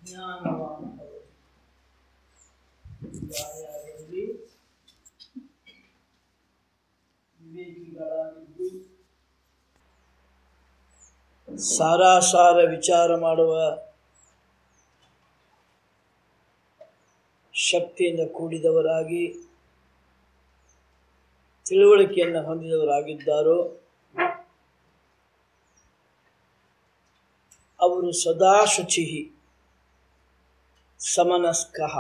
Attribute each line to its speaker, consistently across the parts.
Speaker 1: ಜ್ಞಾನವಾನ್ ಭವತಿ ಯಾರ್ಯಾರಲ್ಲಿ ವಿವೇಕಿಗಳಾಗಿದ್ದು ಸಾರಾಸಾರ ವಿಚಾರ ಮಾಡುವ ಶಕ್ತಿಯಿಂದ ಕೂಡಿದವರಾಗಿ ತಿಳುವಳಿಕೆಯನ್ನು ಹೊಂದಿದವರಾಗಿದ್ದಾರೋ ಅವರು ಸದಾ ಶುಚಿ ಸಮನಸ್ಕಃ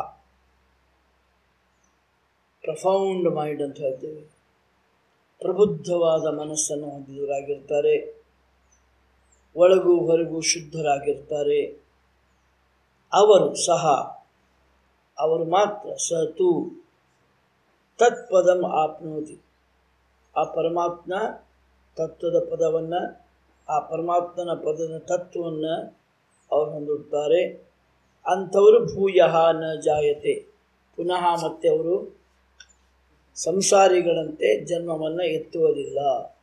Speaker 1: ಪ್ರಫೌಂಡ್ ಮೈಂಡ್ ಅಂತ ಹೇಳ್ತೇವೆ ಪ್ರಬುದ್ಧವಾದ ಮನಸ್ಸನ್ನು ಹೊಂದಿದವರಾಗಿರ್ತಾರೆ ಒಳಗೂ ಹೊರಗೂ ಶುದ್ಧರಾಗಿರ್ತಾರೆ ಅವರು ಸಹ ಅವರು ಮಾತ್ರ ಸ ತು ತತ್ಪದಂ ಆಪ್ನೋತಿ ಆ ಪರಮಾತ್ಮ ತತ್ವದ ಪದವನ್ನು ಆ ಪರಮಾತ್ಮನ ಪದದ ತತ್ವವನ್ನು ಅವರು ಹೊಂದಿರ್ತಾರೆ ಅಂಥವರು ಭೂಯ ನ ಜಾಯತೆ ಪುನಃ ಮತ್ತೆ ಅವರು ಸಂಸಾರಿಗಳಂತೆ ಜನ್ಮವನ್ನು ಎತ್ತುವುದಿಲ್ಲ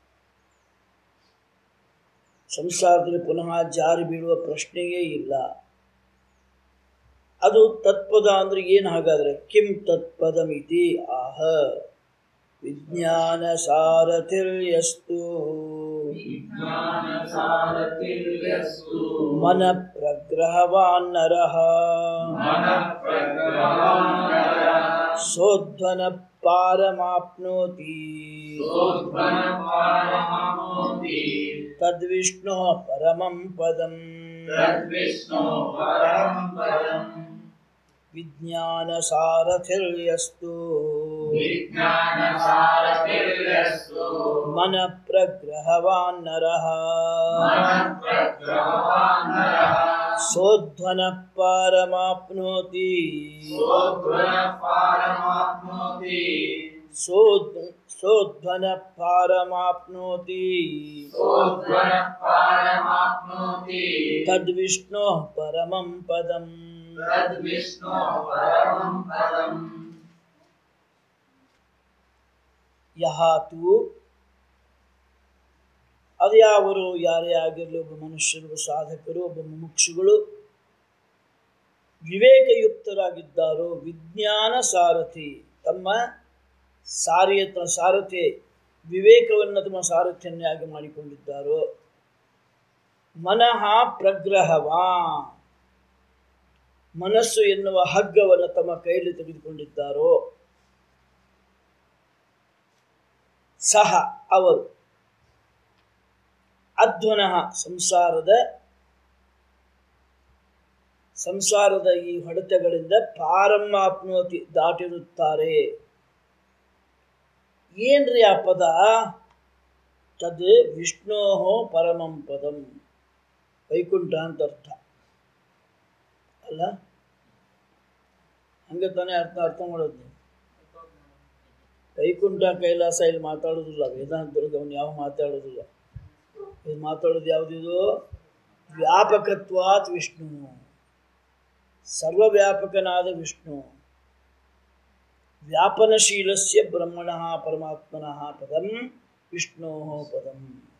Speaker 1: ಸಂಸಾರದಲ್ಲಿ ಪುನಃ ಜಾರಿ ಬೀಳುವ ಪ್ರಶ್ನೆಯೇ ಇಲ್ಲ ಅದು ತತ್ಪದ ಅಂದ್ರೆ ಏನು ಹಾಗಾದ್ರೆ ಕಿಂ ತತ್ಪದಮಿತಿ ಆಹ ವಿಜ್ಞಾನ ಸಾರಥಿರ್ಯಸ್ತು
Speaker 2: विज्ञानसारथिर्यस्तु
Speaker 1: ಮನ ಪ್ರಗ್ರಹವಾನ್ ನರಃ
Speaker 2: मनःप्रग्रहानरः
Speaker 1: ಸೋಧ್ವನ ಪಾರಮಾಪ್ನೋತಿ
Speaker 2: सोऽध्वनपारमाप्नोति
Speaker 1: ತದ್ವಿಷ್ಣು ಪರಮಂ ಪದಂ
Speaker 2: तद्विष्णो परं पदम्
Speaker 1: ವಿಜ್ಞಾನ ಸಾರಥಿರ್ಯಸ್ತು
Speaker 2: विज्ञानसारथिर्यस्तु
Speaker 1: ಮನ ಪ್ರಗ್ರಹವಾನ್ ನರಃ
Speaker 2: मनःप्रग्रहानरः
Speaker 1: ಸೋಧ್ವನ ಪಾರಮಾಪ್ನೋತಿ
Speaker 2: सोऽध्वनपारमाप्नोति
Speaker 1: ಸೋದ್ ಸೋಧ್ವನ ಪಾರಮಾಪ್ನೋತಿ
Speaker 2: सोऽध्वनपारमाप्नोति
Speaker 1: ತದ್ವಿಷ್ಣು ಪರಮಂ ಪದಂ
Speaker 2: तद्विष्णो परमं पदम्
Speaker 1: ಯಹಾತು ಅದು ಯಾವರು ಯಾರೇ ಆಗಿರಲಿ ಒಬ್ಬ ಮನುಷ್ಯರು ಸಾಧಕರು ಒಬ್ಬ ಮುಮುಕ್ಷುಗಳು ವಿವೇಕಯುಕ್ತರಾಗಿದ್ದಾರೋ ವಿಜ್ಞಾನ ಸಾರಥಿ ತಮ್ಮ ಸಾರಿಯ ಸಾರಥಿ ವಿವೇಕವನ್ನು ತಮ್ಮ ಸಾರಥ್ಯನ್ನಾಗಿ ಮಾಡಿಕೊಂಡಿದ್ದಾರೋ ಮನಃ ಪ್ರಗ್ರಹವಾ ಮನಸ್ಸು ಎನ್ನುವ ಹಗ್ಗವನ್ನು ತಮ್ಮ ಕೈಯಲ್ಲಿ ತೆಗೆದುಕೊಂಡಿದ್ದಾರೋ ಸಹ ಅವರು ಅಧ್ವನಃ ಸಂಸಾರದ ಸಂಸಾರದ ಈ ಹೊಡೆತಗಳಿಂದ ಪಾರಮಾಪ್ನೋತಿ ದಾಟಿರುತ್ತಾರೆ ಏನ್ರಿ ಆ ಪದ ತದ್ ವಿಷ್ಣೋ ಪರಮಂ ಪದಂ ವೈಕುಂಠ ಅಂತ ಅರ್ಥ ಅಲ್ಲ ಹಂಗೆ ತಾನೇ ಅರ್ಥ ಅರ್ಥ ಮಾಡೋದು ನೀವು ವೈಕುಂಠ ಕೈಲಾಸ ಇಲ್ಲಿ ಮಾತಾಡೋದಿಲ್ಲ ವೇದಾಂತರಿಗೆ ಅವನು ಯಾವ ಮಾತಾಡೋದಿಲ್ಲ ಇಲ್ಲಿ ಮಾತಾಡೋದು ಯಾವುದಿದು ವ್ಯಾಪಕತ್ವಾತ್ ವಿಷ್ಣು ಸರ್ವವ್ಯಾಪಕನಾದ ವಿಷ್ಣು ವ್ಯಾಪನಶೀಲಸ್ಯ ಬ್ರಹ್ಮಣಃ ಪರಮಾತ್ಮನಃ ಪದಂ ವಿಷ್ಣೋ ಪದಂ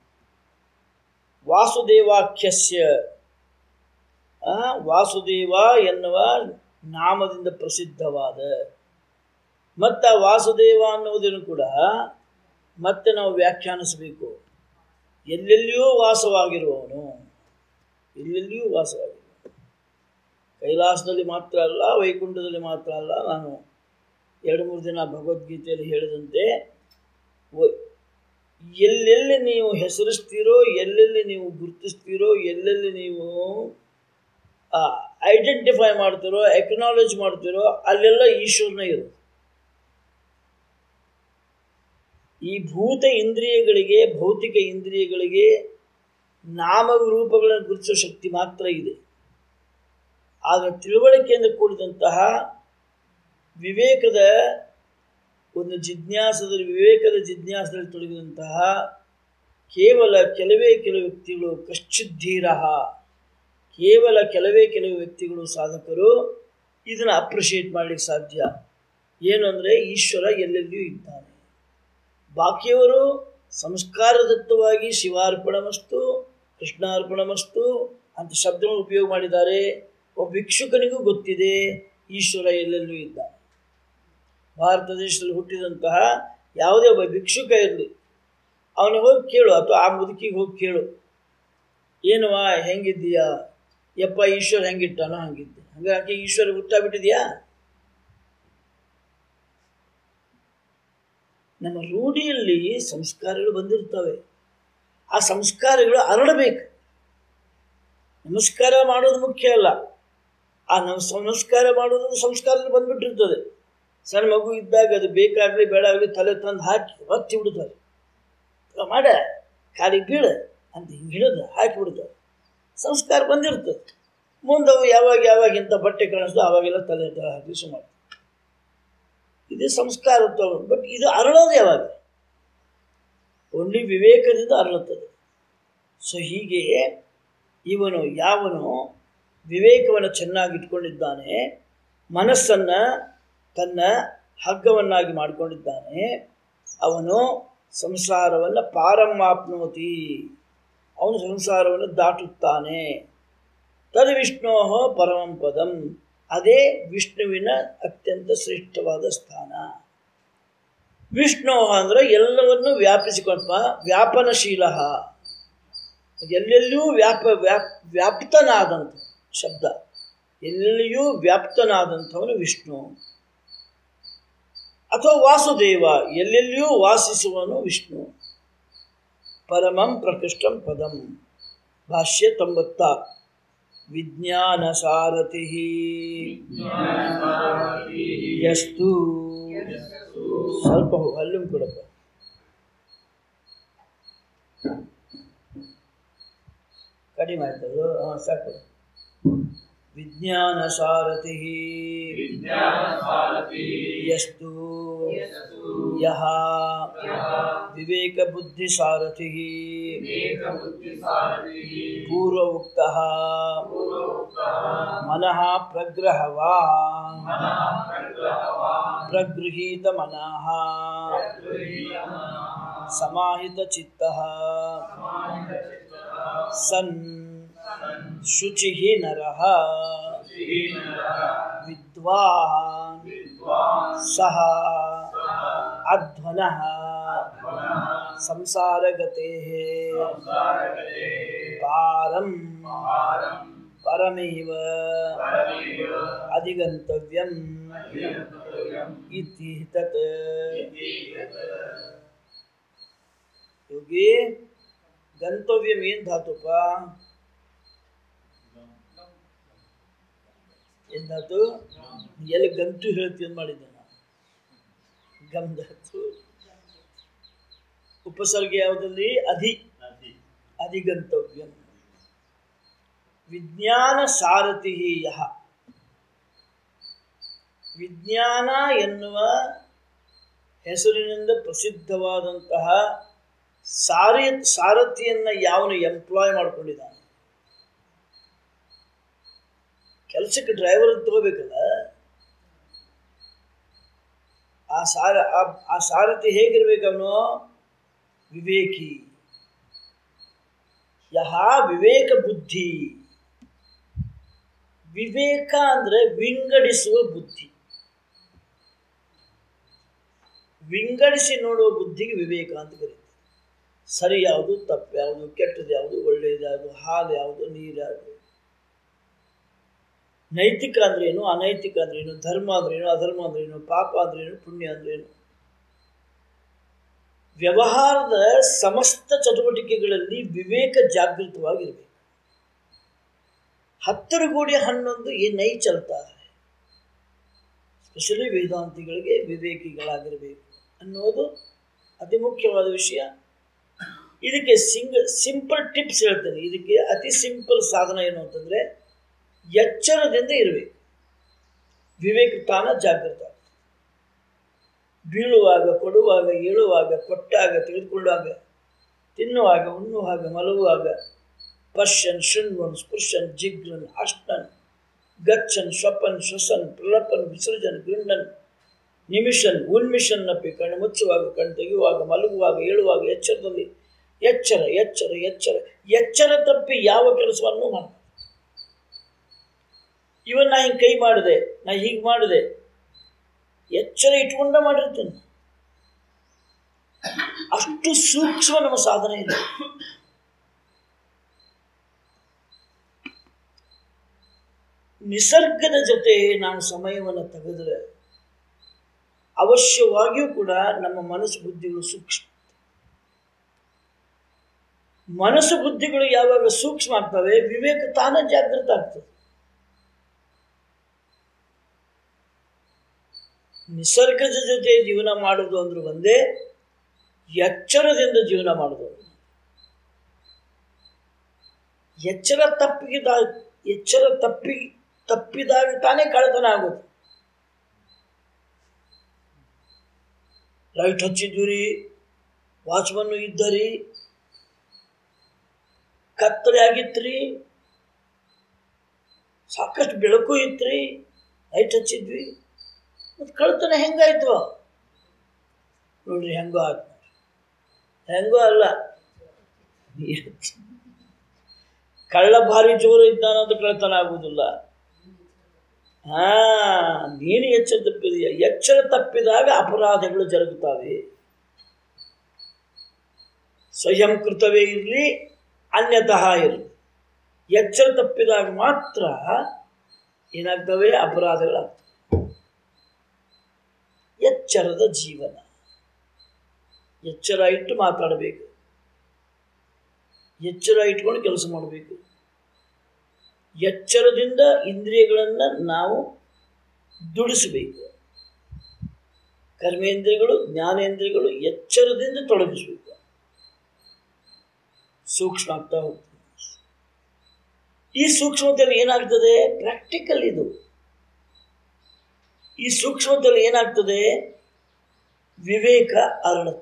Speaker 1: ವಾಸುದೇವಾಖ್ಯಸ್ಯ ಆ, ವಾಸುದೇವ ಎನ್ನುವ ನಾಮದಿಂದ ಪ್ರಸಿದ್ಧವಾದ ಮತ್ತು ಆ ವಾಸುದೇವ ಅನ್ನುವುದನ್ನು ಕೂಡ ಮತ್ತೆ ನಾವು ವ್ಯಾಖ್ಯಾನಿಸಬೇಕು ಎಲ್ಲೆಲ್ಲಿಯೂ ವಾಸವಾಗಿರುವವನು ಎಲ್ಲೆಲ್ಲಿಯೂ ವಾಸವಾಗಿರುವವನು ಕೈಲಾಸದಲ್ಲಿ ಮಾತ್ರ ಅಲ್ಲ ವೈಕುಂಠದಲ್ಲಿ ಮಾತ್ರ ಅಲ್ಲ ನಾನು ಎರಡು ಮೂರು ದಿನ ಭಗವದ್ಗೀತೆಯಲ್ಲಿ ಹೇಳಿದಂತೆ ವ- ಎಲ್ಲೆಲ್ಲಿ ನೀವು ಹೆಸರಿಸ್ತೀರೋ ಎಲ್ಲೆಲ್ಲಿ ನೀವು ಗುರುತಿಸ್ತೀರೋ ಎಲ್ಲೆಲ್ಲಿ ನೀವು ಐಡೆಂಟಿಫೈ ಮಾಡ್ತೀರೋ ಎಕ್ನಾಲೇಜ್ ಮಾಡ್ತೀರೋ ಅಲ್ಲೆಲ್ಲ ಈಶ್ವರನ ಇರು ಈ ಭೂತ ಇಂದ್ರಿಯಗಳಿಗೆ ಭೌತಿಕ ಇಂದ್ರಿಯಗಳಿಗೆ ನಾಮ ರೂಪಗಳನ್ನು ಗುರುತಿಸೋ ಶಕ್ತಿ ಮಾತ್ರ ಇದೆ ಆದರೆ ತಿಳುವಳಿಕೆಯಿಂದ ಕೂಡಿದಂತಹ ವಿವೇಕದ ಒಂದು ಜಿಜ್ಞಾಸದಲ್ಲಿ ವಿವೇಕದ ಜಿಜ್ಞಾಸದಲ್ಲಿ ತೊಡಗಿದಂತಹ ಕೇವಲ ಕೆಲವೇ ಕೆಲವು ವ್ಯಕ್ತಿಗಳು ಕಶ್ಚಿದ್ದೀರ ಕೇವಲ ಕೆಲವೇ ಕೆಲವು ವ್ಯಕ್ತಿಗಳು ಸಾಧಕರು ಇದನ್ನು ಅಪ್ರಿಷಿಯೇಟ್ ಮಾಡಲಿಕ್ಕೆ ಸಾಧ್ಯ ಏನು ಅಂದರೆ ಈಶ್ವರ ಎಲ್ಲೆಲ್ಲಿಯೂ ಇದ್ದಾನೆ ಬಾಕಿಯವರು ಸಂಸ್ಕಾರದತ್ತವಾಗಿ ಶಿವಾರ್ಪಣಮಸ್ತು ಕೃಷ್ಣಾರ್ಪಣಮಸ್ತು ಅಂತ ಶಬ್ದಗಳನ್ನು ಉಪಯೋಗ ಮಾಡಿದ್ದಾರೆ ಓ ಒಬ್ಬ ಭಿಕ್ಷುಕನಿಗೂ ಗೊತ್ತಿದೆ ಈಶ್ವರ ಎಲ್ಲೆಲ್ಲೂ ಇದ್ದ ಭಾರತ ದೇಶದಲ್ಲಿ ಹುಟ್ಟಿದಂತಹ ಯಾವುದೇ ಒಬ್ಬ ಭಿಕ್ಷುಕ ಇರಲಿ ಅವನಿಗೆ ಹೋಗಿ ಕೇಳು ಅಥವಾ ಆ ಮುದುಕಿಗೆ ಹೋಗಿ ಕೇಳು ಏನವಾ ಹೆಂಗಿದ್ದೀಯಾ ಯಪ್ಪ ಈಶ್ವರ ಹೆಂಗಿಟ್ಟಾನೋ ಹಂಗಿದ್ದೆ ಹಂಗಾಗಿ ಈಶ್ವರ ಹುಟ್ಟಾಬಿಟ್ಟಿದ್ಯಾ ನಮ್ಮ ರೂಢಿಯಲ್ಲಿ ಸಂಸ್ಕಾರಗಳು ಬಂದಿರ್ತವೆ ಆ ಸಂಸ್ಕಾರಗಳು ಅರಳಬೇಕು ನಮಸ್ಕಾರ ಮಾಡೋದು ಮುಖ್ಯ ಅಲ್ಲ ಆ ನಮ ನಮಸ್ಕಾರ ಮಾಡೋದು ಸಂಸ್ಕಾರದಲ್ಲಿ ಬಂದ್ಬಿಟ್ಟಿರ್ತದೆ ಸಣ್ಣ ಮಗು ಇದ್ದಾಗ ಅದು ಬೇಕಾಗಲಿ ಬೇಡಾಗಲಿ ತಲೆ ತಂದು ಹಾಕಿ ಒತ್ತಿ ಬಿಡ್ತಾರೆ ಮಾಡ ಕಾಲಿಗೆ ಬೀಳ ಅಂತ ಹಿಂಗೆ ಹಿಡಿದು ಹಾಕಿ ಬಿಡ್ತಾರೆ ಸಂಸ್ಕಾರ ಬಂದಿರ್ತದೆ ಮುಂದೆ ಅವು ಯಾವಾಗ ಯಾವಾಗ ಇಂಥ ಬಟ್ಟೆ ಕಾಣಿಸ್ತೋ ಅವಾಗೆಲ್ಲ ತಲೆ ತಲೆ ಹಾಕಿ ಸುಮಾರು ಇದು ಸಂಸ್ಕಾರ ಬಟ್ ಇದು ಅರಳೋದು ಯಾವಾಗ ಓನ್ಲಿ ವಿವೇಕದಿಂದ ಅರಳುತ್ತದೆ ಸೊ ಹೀಗೆ ಇವನು ಯಾವನು ವಿವೇಕವನ್ನು ಚೆನ್ನಾಗಿ ಇಟ್ಕೊಂಡಿದ್ದಾನೆ ಮನಸ್ಸನ್ನು ತನ್ನ ಹಗ್ಗವನ್ನಾಗಿ ಮಾಡಿಕೊಂಡಿದ್ದಾನೆ ಅವನು ಸಂಸಾರವನ್ನು ಪಾರಮಾಪ್ನೋತಿ ಅವನು ಸಂಸಾರವನ್ನು ದಾಟುತ್ತಾನೆ ತದ್ ವಿಷ್ಣೋ ಪರಮಂ ಪದಂ ಅದೇ ವಿಷ್ಣುವಿನ ಅತ್ಯಂತ ಶ್ರೇಷ್ಠವಾದ ಸ್ಥಾನ ವಿಷ್ಣು ಅಂದರೆ ಎಲ್ಲವನ್ನು ವ್ಯಾಪಿಸಿಕೊಂಡ ವ್ಯಾಪನಶೀಲ ಎಲ್ಲೆಲ್ಲಿಯೂ ವ್ಯಾಪ ವ್ಯಾಪ್ ವ್ಯಾಪ್ತನಾದಂಥ ಶಬ್ದ ಎಲ್ಲಿಯೂ ವ್ಯಾಪ್ತನಾದಂಥವನು ವಿಷ್ಣು ಅಥವಾ ವಾಸುದೇವ ಎಲ್ಲೆಲ್ಲಿಯೂ ವಾಸಿಸುವನು ವಿಷ್ಣು ಪರಮಂ ಪ್ರಕೃಷ್ಟಂ ಪದಂ ಭಾಷ್ಯ ತೊಂಬತ್ತ ವಿಜ್ಞಾನ ಸಾರಥಿ ಯಸ್ತು ಸ್ವಲ್ಪ ಅಲ್ಲೂ ಕೊಡಪ್ಪ ಕಡಿಮೆ ಆಯ್ತದು ಹಾಂ ಸಾಕು ವಿಜ್ಞಾನ ಸಾರಥಿ ಯಸ್ತು ಯಹ ವಿವೇಕ ಬುದ್ಧಿ ಸಾರಥಿ ಪೂರ್ವ ಉಕ್ತ ಮನಃ ಪ್ರಗ್ರಹವಾನ್ ಪ್ರಗೃಹೀತ ಮನಃ ಸಮಾಹಿತ ಚಿತ್ತ ಸನ್ ಶುಚಿ ನರಃ ವಿದ್ವಾನ್ ಸಹ ಅಧ್ವನಃ ಸಂಸಾರಗತೆ ಪಾರಂ ಪರಮೇವ ಅಧಿಗಂತವ್ಯಂ ಇತಿ ತತ್ ಯೋಗಿ ಗಂತವ್ಯಂ ಏನ್ ಧಾತುಪ ಏನ್ ಧಾತು ಎಲ್ಲಿ ಗಂತು ಹೇಳ್ತೀವಿ ಅಂತ ಮಾಡಿದ್ದೆ ನಾನು ಗಮ್ ಧಾತು ಉಪಸರ್ಗ ಯಾವುದಲ್ಲಿ ಅಧಿ ಅಧಿಗಂತವ್ಯಂ ವಿಜ್ಞಾನ ಸಾರಥಿ ಯಹ ವಿಜ್ಞಾನ ಎನ್ನುವ ಹೆಸರಿನಿಂದ ಪ್ರಸಿದ್ಧವಾದಂತಹ ಸಾರಿ ಸಾರಥಿಯನ್ನು ಯಾವನು ಎಂಪ್ಲಾಯ್ ಮಾಡ್ಕೊಂಡಿದ್ದಾನೆ ಕೆಲಸಕ್ಕೆ ಡ್ರೈವರ್ ತಗೋಬೇಕಲ್ಲ ಆ ಸಾರ ಆ- ಆ ಸಾರಥಿ ಹೇಗಿರ್ಬೇಕು ಅವನು ವಿವೇಕಿ ಯಹ ವಿವೇಕ ಬುದ್ಧಿ ವಿವೇಕ ಅಂದ್ರೆ ವಿಂಗಡಿಸುವ ಬುದ್ಧಿ ವಿಂಗಡಿಸಿ ನೋಡುವ ಬುದ್ಧಿಗೆ ವಿವೇಕ ಅಂತ ಕರೀತಾರೆ ಸರಿ ಯಾವುದು ತಪ್ಪು ಯಾವುದು ಕೆಟ್ಟದ್ದು ಯಾವುದು ಒಳ್ಳೆಯದು ಯಾವುದು ಹಾಲು ಯಾವುದು ನೀರು ಯಾವುದು ನೈತಿಕ ಅಂದ್ರೇನು ಅನೈತಿಕ ಅಂದ್ರೇನು ಧರ್ಮ ಅಂದ್ರೇನು ಅಧರ್ಮ ಅಂದ್ರೇನು ಪಾಪ ಅಂದ್ರೇನು ಪುಣ್ಯ ಅಂದ್ರೇನು ವ್ಯವಹಾರದ ಸಮಸ್ತ ಚಟುವಟಿಕೆಗಳಲ್ಲಿ ವಿವೇಕ ಜಾಗೃತವಾಗಿರಬೇಕು ಹತ್ತರ ಗೋಡಿ ಹನ್ನೊಂದು ये नहीं चलता है ಸ್ಪೆಷಲಿ ವೇದಾಂತಿಗಳಿಗೆ ವಿವೇಕಿಗಳಾಗಿರಬೇಕು ಅನ್ನೋದು ಅತಿ ಮುಖ್ಯವಾದ ವಿಷಯ ಇದಕ್ಕೆ ಸಿಂಗ್ ಸಿಂಪಲ್ ಟಿಪ್ಸ್ ಹೇಳ್ತೇನೆ ಇದಕ್ಕೆ ಅತಿ ಸಿಂಪಲ್ ಸಾಧನ ಏನು ಅಂತಂದರೆ ಎಚ್ಚರದಿಂದ ಇರಬೇಕು ವಿವೇಕ ತಾನ ಜಾಗೃತ ಬೀಳುವಾಗ ಕೊಡುವಾಗ ಏಳುವಾಗ ಕೊಟ್ಟಾಗ ತೆಗೆದುಕೊಳ್ಳುವಾಗ ತಿನ್ನುವಾಗ ಉಣ್ಣುವಾಗ ಮಲಗುವಾಗ ಪಶ್ಯನ್ ಶೃಣ್ವನ್ ಸ್ಪೃಶನ್ ಜಿಗ್ರನ್ ಅಷ್ಟನ್ ಗಚ್ಚನ್ ಸ್ವಪನ್ ಶ್ವಸನ್ ಪ್ರಲಪನ್ ವಿಸರ್ಜನ್ ಗೃಂಡನ್ ನಿಮಿಷನ್ ಉನ್ಮಿಷನ್ ನಪ್ಪಿ ಕಣ್ಣು ಮುಚ್ಚುವಾಗ ಕಣ್ಣು ತೆಗೆಯುವಾಗ ಮಲಗುವಾಗ ಏಳುವಾಗ ಎಚ್ಚರದಲ್ಲಿ ಎಚ್ಚರ ಎಚ್ಚರ ಎಚ್ಚರ ಎಚ್ಚರ ತಪ್ಪಿ ಯಾವ ಕೆಲಸವನ್ನು ಮಾಡ ಇವನ್ ನಾ ಹಿಂಗೆ ಕೈ ಮಾಡಿದೆ ನಾ ಹೀಗೆ ಮಾಡಿದೆ ಎಚ್ಚರ ಇಟ್ಕೊಂಡ ಮಾಡಿರ್ತೇನೆ ಅಷ್ಟು ಸೂಕ್ಷ್ಮ ನಮ್ಮ ಸಾಧನೆ ಇದೆ ನಿಸರ್ಗದ ಜೊತೆ ನಾವು ಸಮಯವನ್ನು ತೆಗೆದ್ರೆ ಅವಶ್ಯವಾಗಿಯೂ ಕೂಡ ನಮ್ಮ ಮನಸ್ಸು ಬುದ್ಧಿಗಳು ಸೂಕ್ಷ್ಮ ಮನಸ್ಸು ಬುದ್ಧಿಗಳು ಯಾವಾಗ ಸೂಕ್ಷ್ಮ ಆಗ್ತವೆ ವಿವೇಕ ತಾನೇ ಜಾಗೃತ ಆಗ್ತದೆ ನಿಸರ್ಗದ ಜೊತೆ ಜೀವನ ಮಾಡುವುದು ಅಂದ್ರೆ ಒಂದೇ ಎಚ್ಚರದಿಂದ ಜೀವನ ಮಾಡುವುದು ಎಚ್ಚರ ತಪ್ಪಿದ ಎಚ್ಚರ ತಪ್ಪಿ ತಪ್ಪಿದಾಗ ತಾನೇ ಕಳ್ಳತನ ಆಗೋದು ಲೈಟ್ ಹಚ್ಚಿದ್ವಿ ರೀ ವಾಚ್ಮನ್ನು ಇದ್ದರಿ ಕತ್ತಲೆ ಆಗಿತ್ರಿ ಸಾಕಷ್ಟು ಬೆಳಕು ಇತ್ರಿ ಲೈಟ್ ಹಚ್ಚಿದ್ವಿ ಮತ್ತು ಕಳ್ತನ ಹೆಂಗಾಯ್ತು ನೋಡ್ರಿ ಹೆಂಗೋ ಆಯ್ತು ಹೆಂಗೋ ಅಲ್ಲ ಕಳ್ಳ ಭಾರಿ ಜೋರು ಇದ್ದಾನಂತ ಕಳ್ತನ ಆಗುವುದಿಲ್ಲ ಹಾ ನೀನು ಎಚ್ಚರ ತಪ್ಪಿದೆಯಾ ಎಚ್ಚರ ತಪ್ಪಿದಾಗ ಅಪರಾಧಗಳು ಜರುಗುತ್ತವೆ ಸ್ವಯಂ ಕೃತವೇ ಇರಲಿ ಅನ್ಯತಃ ಇರಲಿ ಎಚ್ಚರ ತಪ್ಪಿದಾಗ ಮಾತ್ರ ಏನಾಗ್ತವೆ ಅಪರಾಧಗಳಾಗ್ತವೆ ಎಚ್ಚರದ ಜೀವನ ಎಚ್ಚರ ಇಟ್ಟು ಮಾತಾಡಬೇಕು ಎಚ್ಚರ ಇಟ್ಕೊಂಡು ಕೆಲಸ ಮಾಡಬೇಕು ಎಚ್ಚರದಿಂದ ಇಂದ್ರಿಯಗಳನ್ನು ನಾವು ದುಡಿಸಬೇಕು ಕರ್ಮೇಂದ್ರಿಯಗಳು ಜ್ಞಾನೇಂದ್ರಿಯಗಳು ಎಚ್ಚರದಿಂದ ತೊಡಗಿಸಬೇಕು ಸೂಕ್ಷ್ಮ ಆಗ್ತಾ ಹೋಗ್ತದೆ ಈ ಸೂಕ್ಷ್ಮತೆಯಲ್ಲಿ ಏನಾಗ್ತದೆ ಪ್ರಾಕ್ಟಿಕಲ್ ಇದು ಈ ಸೂಕ್ಷ್ಮತೆಯಲ್ಲಿ ಏನಾಗ್ತದೆ ವಿವೇಕ ಅರಳುತ್ತದೆ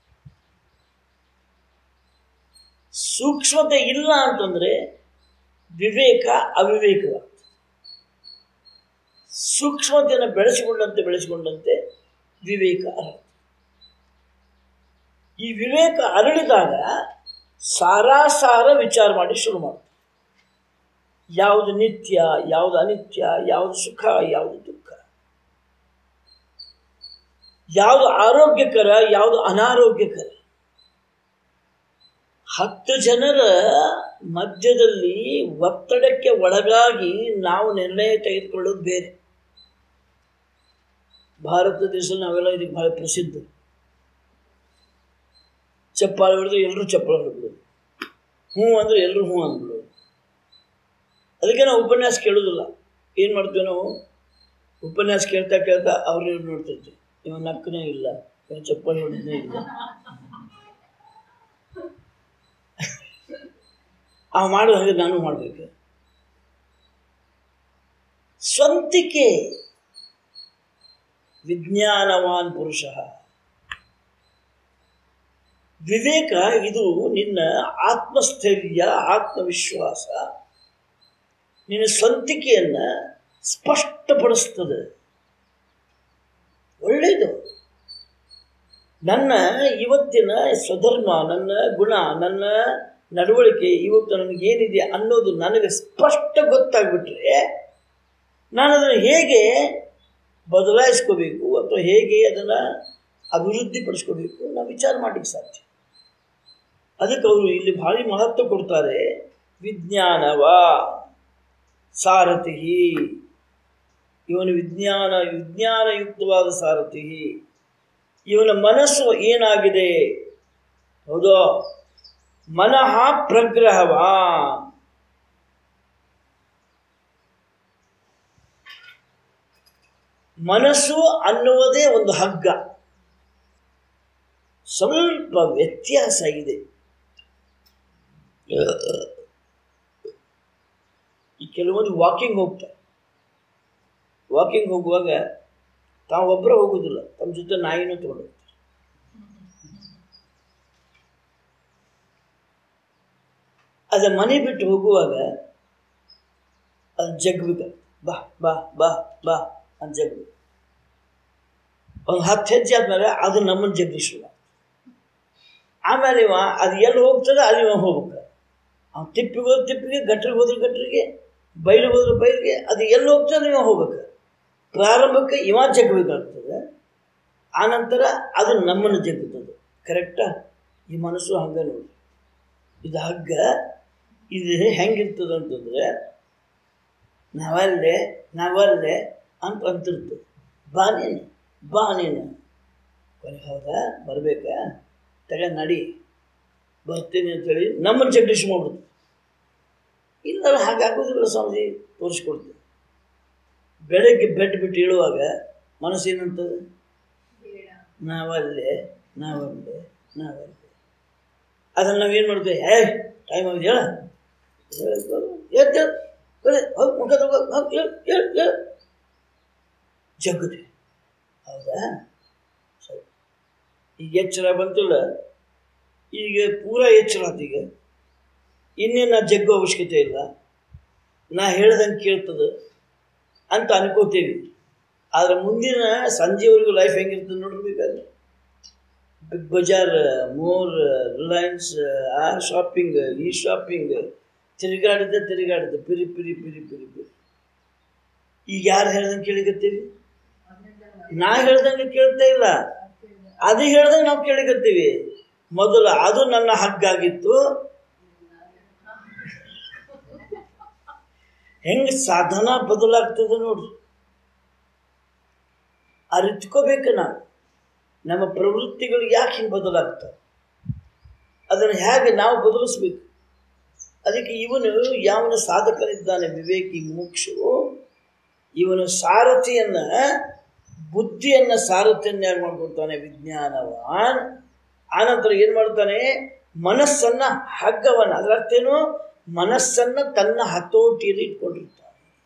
Speaker 1: ಸೂಕ್ಷ್ಮತೆ ಇಲ್ಲ ಅಂತಂದ್ರೆ ವಿವೇಕ ಅವಿವೇಕವಾಗ್ತದೆ ಸೂಕ್ಷ್ಮತೆಯನ್ನು ಬೆಳೆಸಿಕೊಂಡಂತೆ ಬೆಳೆಸಿಕೊಂಡಂತೆ ವಿವೇಕ ಅರಳುತ್ತದೆ ಈ ವಿವೇಕ ಅರಳಿದಾಗ ಸಾರಾಸಾರ ವಿಚಾರ ಮಾಡಿ ಶುರು ಮಾಡ್ತಾರೆ ಯಾವುದು ನಿತ್ಯ ಯಾವುದು ಅನಿತ್ಯ ಯಾವುದು ಸುಖ ಯಾವುದು ದುಃಖ ಯಾವುದು ಆರೋಗ್ಯಕರ ಯಾವುದು ಅನಾರೋಗ್ಯಕರ ಹತ್ತು ಜನರ ಮಧ್ಯದಲ್ಲಿ ಒತ್ತಡಕ್ಕೆ ಒಳಗಾಗಿ ನಾವು ನಿರ್ಣಯ ತೆಗೆದುಕೊಳ್ಳೋದು ಬೇರೆ ಭಾರತ ದೇಶದಲ್ಲಿ ನಾವೆಲ್ಲ ಇದಕ್ಕೆ ಬಹಳ ಪ್ರಸಿದ್ಧ ಚಪ್ಪಾಳೆ ಹೊಡೆದು ಎಲ್ಲರೂ ಚಪ್ಪಾಳೆ ಹೊಡೆದ್ಬಿಡೋದು ಹ್ಞೂ ಅಂದರೆ ಎಲ್ಲರೂ ಹ್ಞೂ ಅಂದ್ಬಿಡೋದು ಅದಕ್ಕೆ ನಾವು ಉಪನ್ಯಾಸ ಕೇಳೋದಿಲ್ಲ ಏನು ಮಾಡ್ತೀವಿ ನಾವು ಉಪನ್ಯಾಸ ಕೇಳ್ತಾ ಕೇಳ್ತಾ ಅವ್ರು ಇವ್ರು ನೋಡ್ತಿರ್ತೀವಿ ಇವ ನಕ್ಕನೇ ಇಲ್ಲ ಇವ ಚಪ್ಪಾಳೆ ಹೊಡೆದೇ ಇಲ್ಲ ಅವ ಮಾಡೋ ಹಾಗೆ ನಾನು ಮಾಡಬೇಕು ಸ್ವಂತಿಕೆ ವಿಜ್ಞಾನವಾನ್ ಪುರುಷ ವಿವೇಕ ಇದು ನಿನ್ನ ಆತ್ಮಸ್ಥೈರ್ಯ ಆತ್ಮವಿಶ್ವಾಸ ನಿನ್ನ ಸ್ವಂತಿಕೆಯನ್ನು ಸ್ಪಷ್ಟಪಡಿಸ್ತದೆ ಒಳ್ಳೆಯದು ನನ್ನ ಇವತ್ತಿನ ಸ್ವಧರ್ಮ ನನ್ನ ಗುಣ ನನ್ನ ನಡವಳಿಕೆ ಇವತ್ತು ನನಗೇನಿದೆ ಅನ್ನೋದು ನನಗೆ ಸ್ಪಷ್ಟ ಗೊತ್ತಾಗ್ಬಿಟ್ರೆ ನಾನು ಅದನ್ನು ಹೇಗೆ ಬದಲಾಯಿಸ್ಕೋಬೇಕು ಅಥವಾ ಹೇಗೆ ಅದನ್ನು ಅಭಿವೃದ್ಧಿಪಡಿಸ್ಕೋಬೇಕು ನಾವು ವಿಚಾರ ಮಾಡಲಿಕ್ಕೆ ಸಾಧ್ಯ ಅದಕ್ಕೆ ಅವರು ಇಲ್ಲಿ ಭಾರಿ ಮಹತ್ವ ಕೊಡ್ತಾರೆ ವಿಜ್ಞಾನವ ಸಾರಥಿ ಇವನು ವಿಜ್ಞಾನ ವಿಜ್ಞಾನಯುಕ್ತವಾದ ಸಾರಥಿ ಇವನ ಮನಸ್ಸು ಏನಾಗಿದೆ ಹೌದೋ ಮನಃ ಪ್ರಗ್ರಹವ ಮನಸ್ಸು ಅನ್ನುವುದೇ ಒಂದು ಹಗ್ಗ ಸ್ವಲ್ಪ ವ್ಯತ್ಯಾಸ ಇದೆ ಈ ಕೆಲವೊಂದು ವಾಕಿಂಗ್ ಹೋಗ್ತಾರೆ ವಾಕಿಂಗ್ ಹೋಗುವಾಗ ತಾವು ಒಬ್ಬರೇ ಹೋಗೋದಿಲ್ಲ ತಮ್ಮ ಜೊತೆ ನಾಯಿನೂ ತಗೊಂಡು ಹೋಗ್ತಾರೆ ಅದ ಮನೆ ಬಿಟ್ಟು ಹೋಗುವಾಗ ಅದು ಜಗ್ಬೇಕು ಬಾ ಬಾ ಬಾ ಬಾ ಅಂತ ಜಗ್ಬೇಕು ಒಂದು ಹತ್ತು ಹೆಜ್ಜೆ ಆದ್ಮೇಲೆ ಅದು ನಮ್ಮನ್ನು ಜಗ್ಗಿಸುವ ಆಮೇಲೆ ಇವ ಅದು ಎಲ್ಲಿ ಹೋಗ್ತದೆ ಅಲ್ಲಿ ಇವ ಹೋಗ್ಬೇಕು ಅವ್ನು ತಿಪ್ಪಿಗೆ ಹೋದ ತಿಪ್ಪಿಗೆ ಗಟ್ರಿಗೆ ಹೋದ್ರೆ ಗಟ್ರಿಗೆ ಬೈಲು ಹೋದ್ರೆ ಬೈಲಿಗೆ ಅದು ಎಲ್ಲಿ ಹೋಗ್ತದೆ ನೀವು ಹೋಗ್ಬೇಕು ಪ್ರಾರಂಭಕ್ಕೆ ಇವ ಜಗ್ಬೇಕಾಗ್ತದೆ ಆನಂತರ ಅದು ನಮ್ಮನ್ನು ಜಗ್ಗುತ್ತದೆ ಕರೆಕ್ಟಾ ಈ ಮನಸ್ಸು ಹಂಗೆ ನೋಡಿ ಇದು ಹಗ್ಗ ಇದು ಹೆಂಗಿರ್ತದೆ ಅಂತಂದರೆ ನಾವಲ್ಲೇ ನಾವಲ್ಲೇ ಅಂತ ಅಂತಿರ್ತದೆ ಬಾ ನೀನು ಬಾ ನೀನು ಕೊನೆ ಹೌದಾ ಬರಬೇಕಾ ತಗ ನಡಿ ಬರ್ತೀನಿ ಅಂತೇಳಿ ನಮ್ಮನ್ನು ಜಗ್ಡಿಸಿ ಮಾಡ್ಬಿಡ್ತು ಇಲ್ಲ ಹಾಗಾಗೋದಿಲ್ಲ ಸ್ವಾಮೀಜಿ ತೋರಿಸ್ಕೊಡ್ತೀನಿ ಬೆಳಗ್ಗೆ ಬೆಡ್ ಬಿಟ್ಟು ಇಳುವಾಗ ಮನಸ್ಸು ಏನಂತದೆ ನಾವಲ್ಲೇ ನಾವಲ್ಲೇ ನಾವಲ್ಲೇ ಅದನ್ನು ನಾವೇನು ಮಾಡ್ತೇವೆ ಏ ಟೈಮ್ ಆಗಿದೆ ಹೇಳ ಎದ್ದು ಬರೀ ಹೋಗಿ ಮುಖ ತಗೋ ಹೋಗಿ ಹೇಳು ಹೇಳು ಹೇಳು ಜಗ್ಗುದೆ ಹೌದಾ ಸರಿ ಈಗ ಎಚ್ಚರ ಬಂತಿಲ್ಲ ಈಗ ಪೂರಾ ಎಚ್ಚರ ಆತು ಈಗ ಇನ್ನೇನು ನಾ ಜಗ್ಗೋ ಅವಶ್ಯಕತೆ ಇಲ್ಲ ನಾ ಹೇಳ್ದಂಗೆ ಕೇಳ್ತದೆ ಅಂತ ಅನ್ಕೋತೀವಿ ಆದರೆ ಮುಂದಿನ ಸಂಜೆವರೆಗೂ ಲೈಫ್ ಹೆಂಗಿರ್ತದೆ ನೋಡಿರ್ಬೇಕಾದ್ರೆ ಬಿಗ್ ಬಜಾರ್ ಮೋರ್ ರಿಲಯನ್ಸ್ ಆ ಶಾಪಿಂಗ್ ಈ ಶಾಪಿಂಗ್ ತಿರುಗಾಡಿದ್ದೆ ತಿರುಗಾಡಿದ್ದೆ ಪಿರಿ ಪಿರಿ ಪಿರಿ ಪಿರಿ ಪಿರಿ ಈಗ ಯಾರು ಹೇಳ್ದಂಗೆ ಕೇಳಿಕತ್ತೀವಿ ನಾ ಹೇಳ್ದಂಗೆ ಕೇಳ್ತಾ ಇಲ್ಲ ಅದು ಹೇಳ್ದಂಗೆ ನಾವು ಕೇಳಿಕತ್ತೀವಿ ಮೊದಲು ಅದು ನನ್ನ ಹಗ್ಗಾಗಿತ್ತು ಹೆಂಗೆ ಸಾಧನ ಬದಲಾಗ್ತದೆ ನೋಡ್ರಿ ಅರಿತ್ಕೋಬೇಕು ನಾವು ನಮ್ಮ ಪ್ರವೃತ್ತಿಗಳು ಯಾಕೆ ಹಿಂಗೆ ಬದಲಾಗ್ತವೆ ಅದನ್ನು ಹೇಗೆ ನಾವು ಬದಲಿಸ್ಬೇಕು ಅದಕ್ಕೆ ಇವನು ಯಾವನ ಸಾಧಕನಿದ್ದಾನೆ ವಿವೇಕಿ ಮುಕ್ಷು ಇವನು ಸಾರಥಿಯನ್ನ ಬುದ್ಧಿಯನ್ನ ಸಾರಥಿಯನ್ನ ಯಾರು ಮಾಡ್ಕೊಳ್ತಾನೆ ವಿಜ್ಞಾನವಾನ್ ಆನಂತರ ಏನು ಮಾಡ್ತಾನೆ ಮನಸ್ಸನ್ನ ಹಗ್ಗವನ್ನ ಅದರ ಅರ್ಥ ಏನು ಮನಸ್ಸನ್ನ ತನ್ನ ಹತೋಟಿಯಲ್ಲಿ ಇಟ್ಕೊಂಡಿರ್ತಾನೆ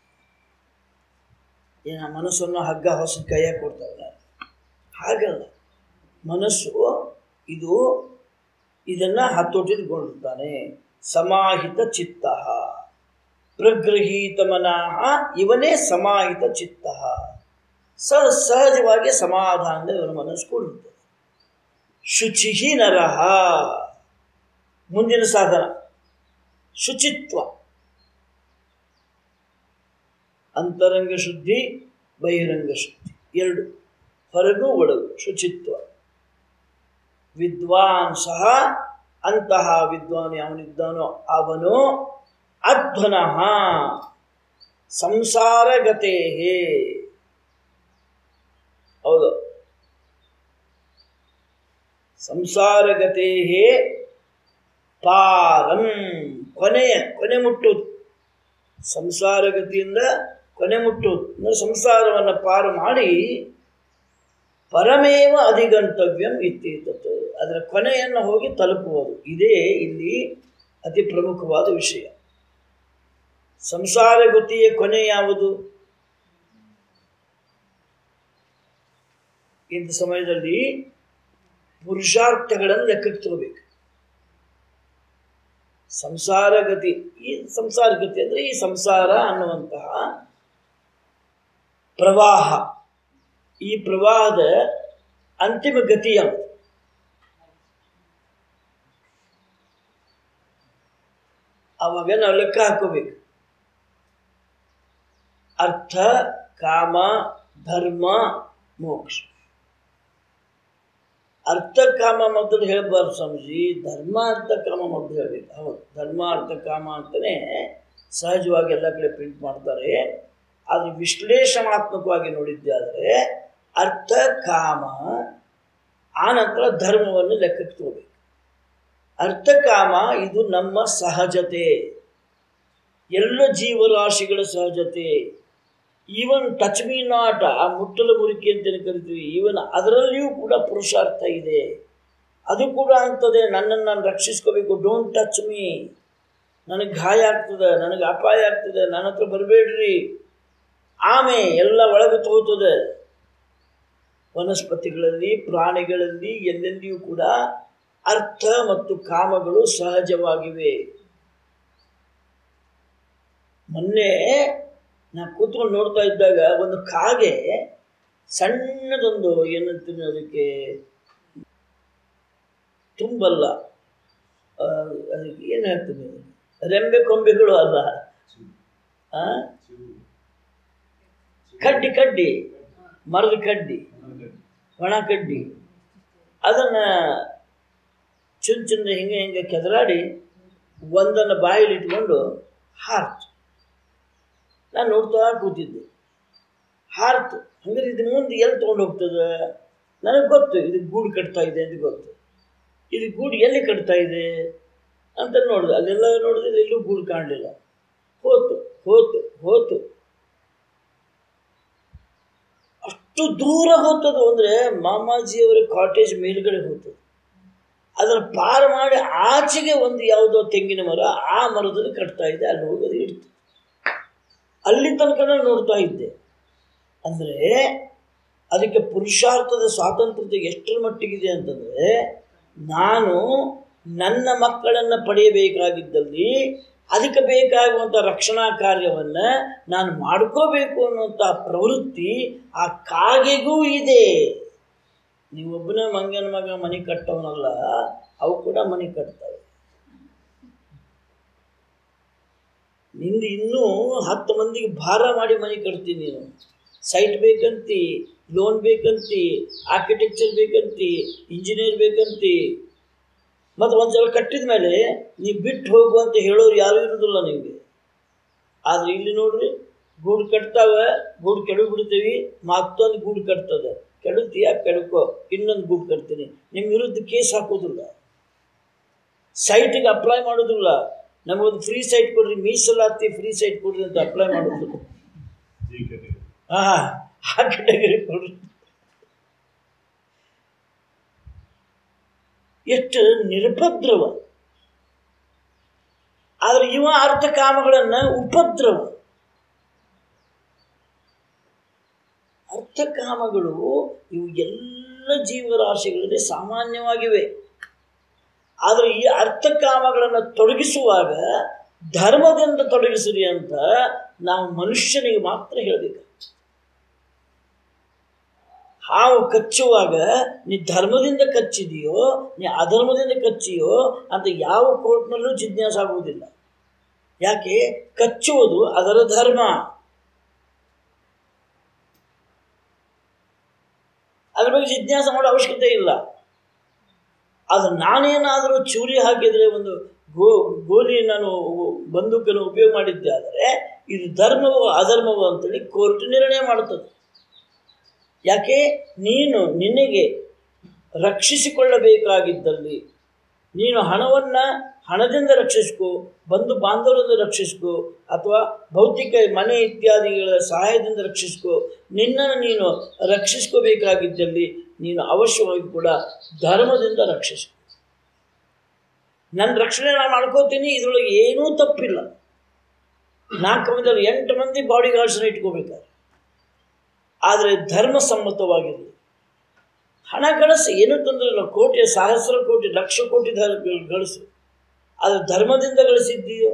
Speaker 1: ಏನ ಮನಸ್ಸನ್ನು ಹಗ್ಗ ಹೊಸ ಕೈಯಾಗ ಕೊಡ್ತಾವಲ್ಲ ಹಾಗಲ್ಲ ಮನಸ್ಸು ಇದು ಇದನ್ನು ಹತೋಟಿಟ್ಕೊಂಡಿರ್ತಾನೆ ಸಮಾಹಿತ ಚಿತ್ತ ಪ್ರಗೃಹೀತ ಮನಃ ಇವನೇ ಸಮಾಹಿತ ಚಿತ್ತ ಸಹ ಸಹಜವಾಗಿ ಸಮಾಧಾನದ ಇವನ ಮನಸ್ಸು ಕೂಡಿರ್ತದೆ ಶುಚಿ ನರಹ ಮುಂದಿನ ಸಾಧನ ಶುಚಿತ್ವ ಅಂತರಂಗ ಶುದ್ಧಿ ಬಹಿರಂಗ ಶುದ್ಧಿ ಎರಡು ಹೊರಗು ಒಳಗು ಶುಚಿತ್ವ ವಿದ್ವಾನ್ ಸಹ ಅಂತಹ ವಿದ್ವಾನ್ ಯಾವನಿದ್ದಾನೋ ಅವನು ಅಧ್ವನಃ ಸಂಸಾರಗತೇ ಹೌದು ಸಂಸಾರಗತೇ ಪಾರಂ ಕೊನೆಯ ಕೊನೆ ಮುಟ್ಟುವುದು ಸಂಸಾರಗತಿಯಿಂದ ಕೊನೆ ಮುಟ್ಟುವುದು ಅಂದರೆ ಸಂಸಾರವನ್ನು ಪಾರು ಮಾಡಿ ಪರಮೇವ ಅಧಿಗಂತವ್ಯಂ ಇತ್ತೀತತ್ತು ಅದರ ಕೊನೆಯನ್ನು ಹೋಗಿ ತಲುಪುವುದು ಇದೇ ಇಲ್ಲಿ ಅತಿ ಪ್ರಮುಖವಾದ ವಿಷಯ ಸಂಸಾರ ಗತಿಯ ಕೊನೆ ಯಾವುದು ಇಂಥ ಸಮಯದಲ್ಲಿ ಪುರುಷಾರ್ಥಗಳನ್ನು ಲೆಕ್ಕಕ್ಕೆ ತಗೋಬೇಕು ಸಂಸಾರ ಗತಿ ಈ ಸಂಸಾರ ಗತಿ ಅಂದರೆ ಈ ಸಂಸಾರ ಅನ್ನುವಂತಹ ಪ್ರವಾಹ ಈ ಪ್ರವಾಹದ ಅಂತಿಮ ಗತಿ ಯಾವುದು ಆವಾಗ ನಾವು ಲೆಕ್ಕ ಹಾಕೋಬೇಕು ಅರ್ಥ ಕಾಮ ಧರ್ಮ ಮೋಕ್ಷ ಅರ್ಥ ಕಾಮ ಮೊದಲು ಹೇಳಬಾರ್ದು ಸ್ವಾಮೀಜಿ ಧರ್ಮ ಅರ್ಥ ಕಾಮ ಮೊದಲು ಹೇಳಬೇಕು ಹೌದು ಧರ್ಮ ಅರ್ಥ ಕಾಮ ಅಂತಲೇ ಸಹಜವಾಗಿ ಎಲ್ಲ ಕಡೆ ಪ್ರಿಂಟ್ ಮಾಡ್ತಾರೆ ಆದರೆ ವಿಶ್ಲೇಷಣಾತ್ಮಕವಾಗಿ ನೋಡಿದ್ದೆ ಆದರೆ ಅರ್ಥ ಕಾಮ ಆನಂತರ ಧರ್ಮವನ್ನು ಲೆಕ್ಕಕ್ಕೆ ತಗೋಬೇಕು ಅರ್ಥಕಾಮ ಇದು ನಮ್ಮ ಸಹಜತೆ ಎಲ್ಲ ಜೀವರಾಶಿಗಳ ಸಹಜತೆ ಈವನ್ ಟಚ್ ಮೀ ನಾಟ್ ಆ ಮುಟ್ಟಲು ಮುರಿಕೆ ಅಂತ ಕರಿತೀವಿ ಈವನ್ ಅದರಲ್ಲಿಯೂ ಕೂಡ ಪುರುಷಾರ್ಥ ಇದೆ ಅದು ಕೂಡ ಅಂತದೆ ನನ್ನನ್ನು ನಾನು ರಕ್ಷಿಸ್ಕೋಬೇಕು ಡೋಂಟ್ ಟಚ್ ಮೀ ನನಗೆ ಗಾಯ ಆಗ್ತದೆ ನನಗೆ ಅಪಾಯ ಆಗ್ತದೆ ನನ್ನ ಹತ್ರ ಬರಬೇಡ್ರಿ ಆಮೆ ಎಲ್ಲ ಒಳಗೆ ತಗೋತದೆ ವನಸ್ಪತಿಗಳಲ್ಲಿ ಪ್ರಾಣಿಗಳಲ್ಲಿ ಎಲ್ಲೆಲ್ಲಿಯೂ ಕೂಡ ಅರ್ಥ ಮತ್ತು ಕಾಮಗಳು ಸಹಜವಾಗಿವೆ ಮೊನ್ನೆ ನಾ ಕೂತ್ಕೊಂಡು ನೋಡ್ತಾ ಇದ್ದಾಗ ಒಂದು ಕಾಗೆ ಸಣ್ಣದೊಂದು ಏನಂತೀನಿ ಅದಕ್ಕೆ ತುಂಬಲ್ಲ ಆ, ಅದಕ್ಕೆ ಏನು ಹೇಳ್ತೀನಿ ರೆಂಬೆ ಕೊಂಬೆಗಳು ಅಲ್ಲ ಆ? ಕಡ್ಡಿ ಕಡ್ಡಿ ಮರದ ಕಡ್ಡಿ ಒಣ ಕಡ್ಡಿ ಅದನ್ನು ಚುನ್ ಚುನ್ ಹಿಂಗೆ ಹಿಂಗೆ ಕೆದರಾಡಿ ಒಂದನ್ನು ಬಾಯಲ್ಲಿ ಇಟ್ಕೊಂಡು ಹಾರ್ತು ನಾನು ನೋಡ್ತಾ ಕೂತಿದ್ದೆ ಹಾರ್ತು ಹಂಗಾರೆ ಇದು ಮುಂದೆ ಎಲ್ಲಿ ತೊಗೊಂಡು ಹೋಗ್ತದೆ ನನಗೆ ಗೊತ್ತು ಇದು ಗೂಡು ಕಟ್ತಾ ಇದೆ ಅಂತ ಗೊತ್ತು ಇದು ಗೂಡು ಎಲ್ಲಿ ಕಟ್ತಾ ಇದೆ ಅಂತ ನೋಡಿದೆ ಅಲ್ಲೆಲ್ಲ ನೋಡಿದ್ರೆ ಎಲ್ಲೂ ಗೂಡು ಕಾಣಲಿಲ್ಲ ಹೋತು ಹೋತು ಹೋತು ಅಷ್ಟು ದೂರ ಹೋತದು ಅಂದರೆ ಮಾಮಾಜಿಯವರ ಕಾಟೇಜ್ ಮೇಲ್ಗಡೆ ಹೋತದು ಅದನ್ನು ಪಾರು ಮಾಡಿ ಆಚೆಗೆ ಒಂದು ಯಾವುದೋ ತೆಂಗಿನ ಮರ ಆ ಮರದಲ್ಲಿ ಕಟ್ತಾ ಇದೆ ಅಲ್ಲಿ ಹೋಗೋದು ಇಡ್ತು ಅಲ್ಲಿ ತನಕ ನಾನು ನೋಡ್ತಾ ಇದ್ದೆ ಅಂದರೆ ಅದಕ್ಕೆ ಪುರುಷಾರ್ಥದ ಸ್ವಾತಂತ್ರ್ಯತೆ ಎಷ್ಟರ ಮಟ್ಟಿಗಿದೆ ಅಂತಂದರೆ ನಾನು ನನ್ನ ಮಕ್ಕಳನ್ನು ಪಡೆಯಬೇಕಾಗಿದ್ದಲ್ಲಿ ಅದಕ್ಕೆ ಬೇಕಾಗುವಂಥ ರಕ್ಷಣಾ ಕಾರ್ಯವನ್ನು ನಾನು ಮಾಡ್ಕೋಬೇಕು ಅನ್ನುವಂಥ ಪ್ರವೃತ್ತಿ ಆ ಕಾಗೆಗೂ ಇದೆ ನೀವೊಬ್ಬನೇ ಮಂಗನ ಮಗ ಮನೆ ಕಟ್ಟವನಲ್ಲ ಅವು ಕೂಡ ಮನೆ ಕಟ್ತವೆ ನಿಂದು ಇನ್ನೂ ಹತ್ತು ಮಂದಿಗೆ ಭಾರ ಮಾಡಿ ಮನೆ ಕಟ್ತೀನಿ ನೀನು ಸೈಟ್ ಬೇಕಂತಿ ಲೋನ್ ಬೇಕಂತಿ ಆರ್ಕಿಟೆಕ್ಚರ್ ಬೇಕಂತಿ ಇಂಜಿನಿಯರ್ ಬೇಕಂತಿ ಮತ್ತು ಒಂದು ಸಲ ಕಟ್ಟಿದ ಮೇಲೆ ನೀವು ಬಿಟ್ಟು ಹೋಗು ಅಂತ ಹೇಳೋರು ಯಾರೂ ಇರೋದಿಲ್ಲ ನಿಮಗೆ ಆದರೆ ಇಲ್ಲಿ ನೋಡ್ರಿ ಗೂಡು ಕಟ್ತಾವೆ ಗೂಡು ಕೆಡವು ಬಿಡ್ತೀವಿ ಮತ್ತೊಂದು ಗೂಡು ಕಟ್ತದೆ ಕೆಡುತ್ತೀಯ ಕೆಡಕೋ ಇನ್ನೊಂದು ಗೂಡು ಕಟ್ತೀನಿ ನಿಮ್ಮ ವಿರುದ್ಧ ಕೇಸ್ ಹಾಕೋದಿಲ್ಲ ಸೈಟಿಗೆ ಅಪ್ಲೈ ಮಾಡೋದಿಲ್ಲ ನಮಗೊಂದು ಫ್ರೀ ಸೈಟ್ ಕೊಡ್ರಿ ಮೀಸಲಾತಿ ಫ್ರೀ ಸೈಟ್ ಕೊಡ್ರಿ ಅಂತ ಅಪ್ಲೈ ಮಾಡೋದಿಲ್ಲ ಹಾಂ ಆ ಕೆಟಗರಿ ಕೊಡ್ರಿ ಎಷ್ಟು ನಿರುಪದ್ರವ ಆದರೆ ಇವ ಅರ್ಥಕಾಮಗಳನ್ನು ಉಪದ್ರವ ಅರ್ಥಕಾಮಗಳು ಇವು ಎಲ್ಲ ಜೀವರಾಶಿಗಳಲ್ಲಿ ಸಾಮಾನ್ಯವಾಗಿವೆ ಆದರೆ ಈ ಅರ್ಥಕಾಮಗಳನ್ನು ತೊಡಗಿಸುವಾಗ ಧರ್ಮದಿಂದ ತೊಡಗಿಸಿರಿ ಅಂತ ನಾವು ಮನುಷ್ಯನಿಗೆ ಮಾತ್ರ ಹೇಳಬೇಕು ಹಾವು ಕಚ್ಚುವಾಗ ನೀ ಧರ್ಮದಿಂದ ಕಚ್ಚಿದೆಯೋ ನೀ ಅಧರ್ಮದಿಂದ ಕಚ್ಚಿಯೋ ಅಂತ ಯಾವ ಕೋರ್ಟ್ನಲ್ಲೂ ಜಿಜ್ಞಾಸ ಆಗುವುದಿಲ್ಲ ಯಾಕೆ ಕಚ್ಚುವುದು ಅದರ ಧರ್ಮ ಅದ್ರ ಬಗ್ಗೆ ಜಿಜ್ಞಾಸ ಮಾಡೋ ಅವಶ್ಯಕತೆ ಇಲ್ಲ ಅದು ನಾನೇನಾದರೂ ಚೂರಿ ಹಾಕಿದರೆ ಒಂದು ಗೋ ಗೋಲಿ ನಾನು ಬಂದೂಕನ್ನು ಉಪಯೋಗ ಮಾಡಿದ್ದೆ ಆದರೆ ಇದು ಧರ್ಮವೋ ಅಧರ್ಮವೋ ಅಂತೇಳಿ ಕೋರ್ಟ್ ನಿರ್ಣಯ ಮಾಡುತ್ತದೆ ಯಾಕೆ ನೀನು ನಿನಗೆ ರಕ್ಷಿಸಿಕೊಳ್ಳಬೇಕಾಗಿದ್ದಲ್ಲಿ ನೀನು ಹಣವನ್ನು ಹಣದಿಂದ ರಕ್ಷಿಸ್ಕೋ ಬಂಧು ಬಾಂಧವರಿಂದ ರಕ್ಷಿಸ್ಕೋ ಅಥವಾ ಭೌತಿಕ ಮನೆ ಇತ್ಯಾದಿಗಳ ಸಹಾಯದಿಂದ ರಕ್ಷಿಸ್ಕೋ ನಿನ್ನನ್ನು ನೀನು ರಕ್ಷಿಸ್ಕೋಬೇಕಾಗಿದ್ದಲ್ಲಿ ನೀನು ಅವಶ್ಯವಾಗಿ ಕೂಡ ಧರ್ಮದಿಂದ ರಕ್ಷಿಸ್ಕೋ ನನ್ನ ರಕ್ಷಣೆ ನಾನು ಮಾಡ್ಕೋತೀನಿ ಇದರೊಳಗೆ ಏನೂ ತಪ್ಪಿಲ್ಲ ನಾಲ್ಕು ಮಂದಿ ಎಂಟು ಮಂದಿ ಬಾಡಿ ಗಾರ್ಡ್ಸ್ನ ಇಟ್ಕೋಬೇಕಾದ್ರೆ ಆದರೆ ಧರ್ಮಸಮ್ಮತವಾಗಿರಲಿ ಹಣ ಗಳಿಸಿ ಏನೂ ತೊಂದರೆ ಇಲ್ಲ ಕೋಟಿ ಸಹಸ್ರ ಕೋಟಿ ಲಕ್ಷ ಕೋಟಿ ಧರ್ ಗಳಿಸು ಆದರೆ ಧರ್ಮದಿಂದ ಗಳಿಸಿದ್ದೀಯೋ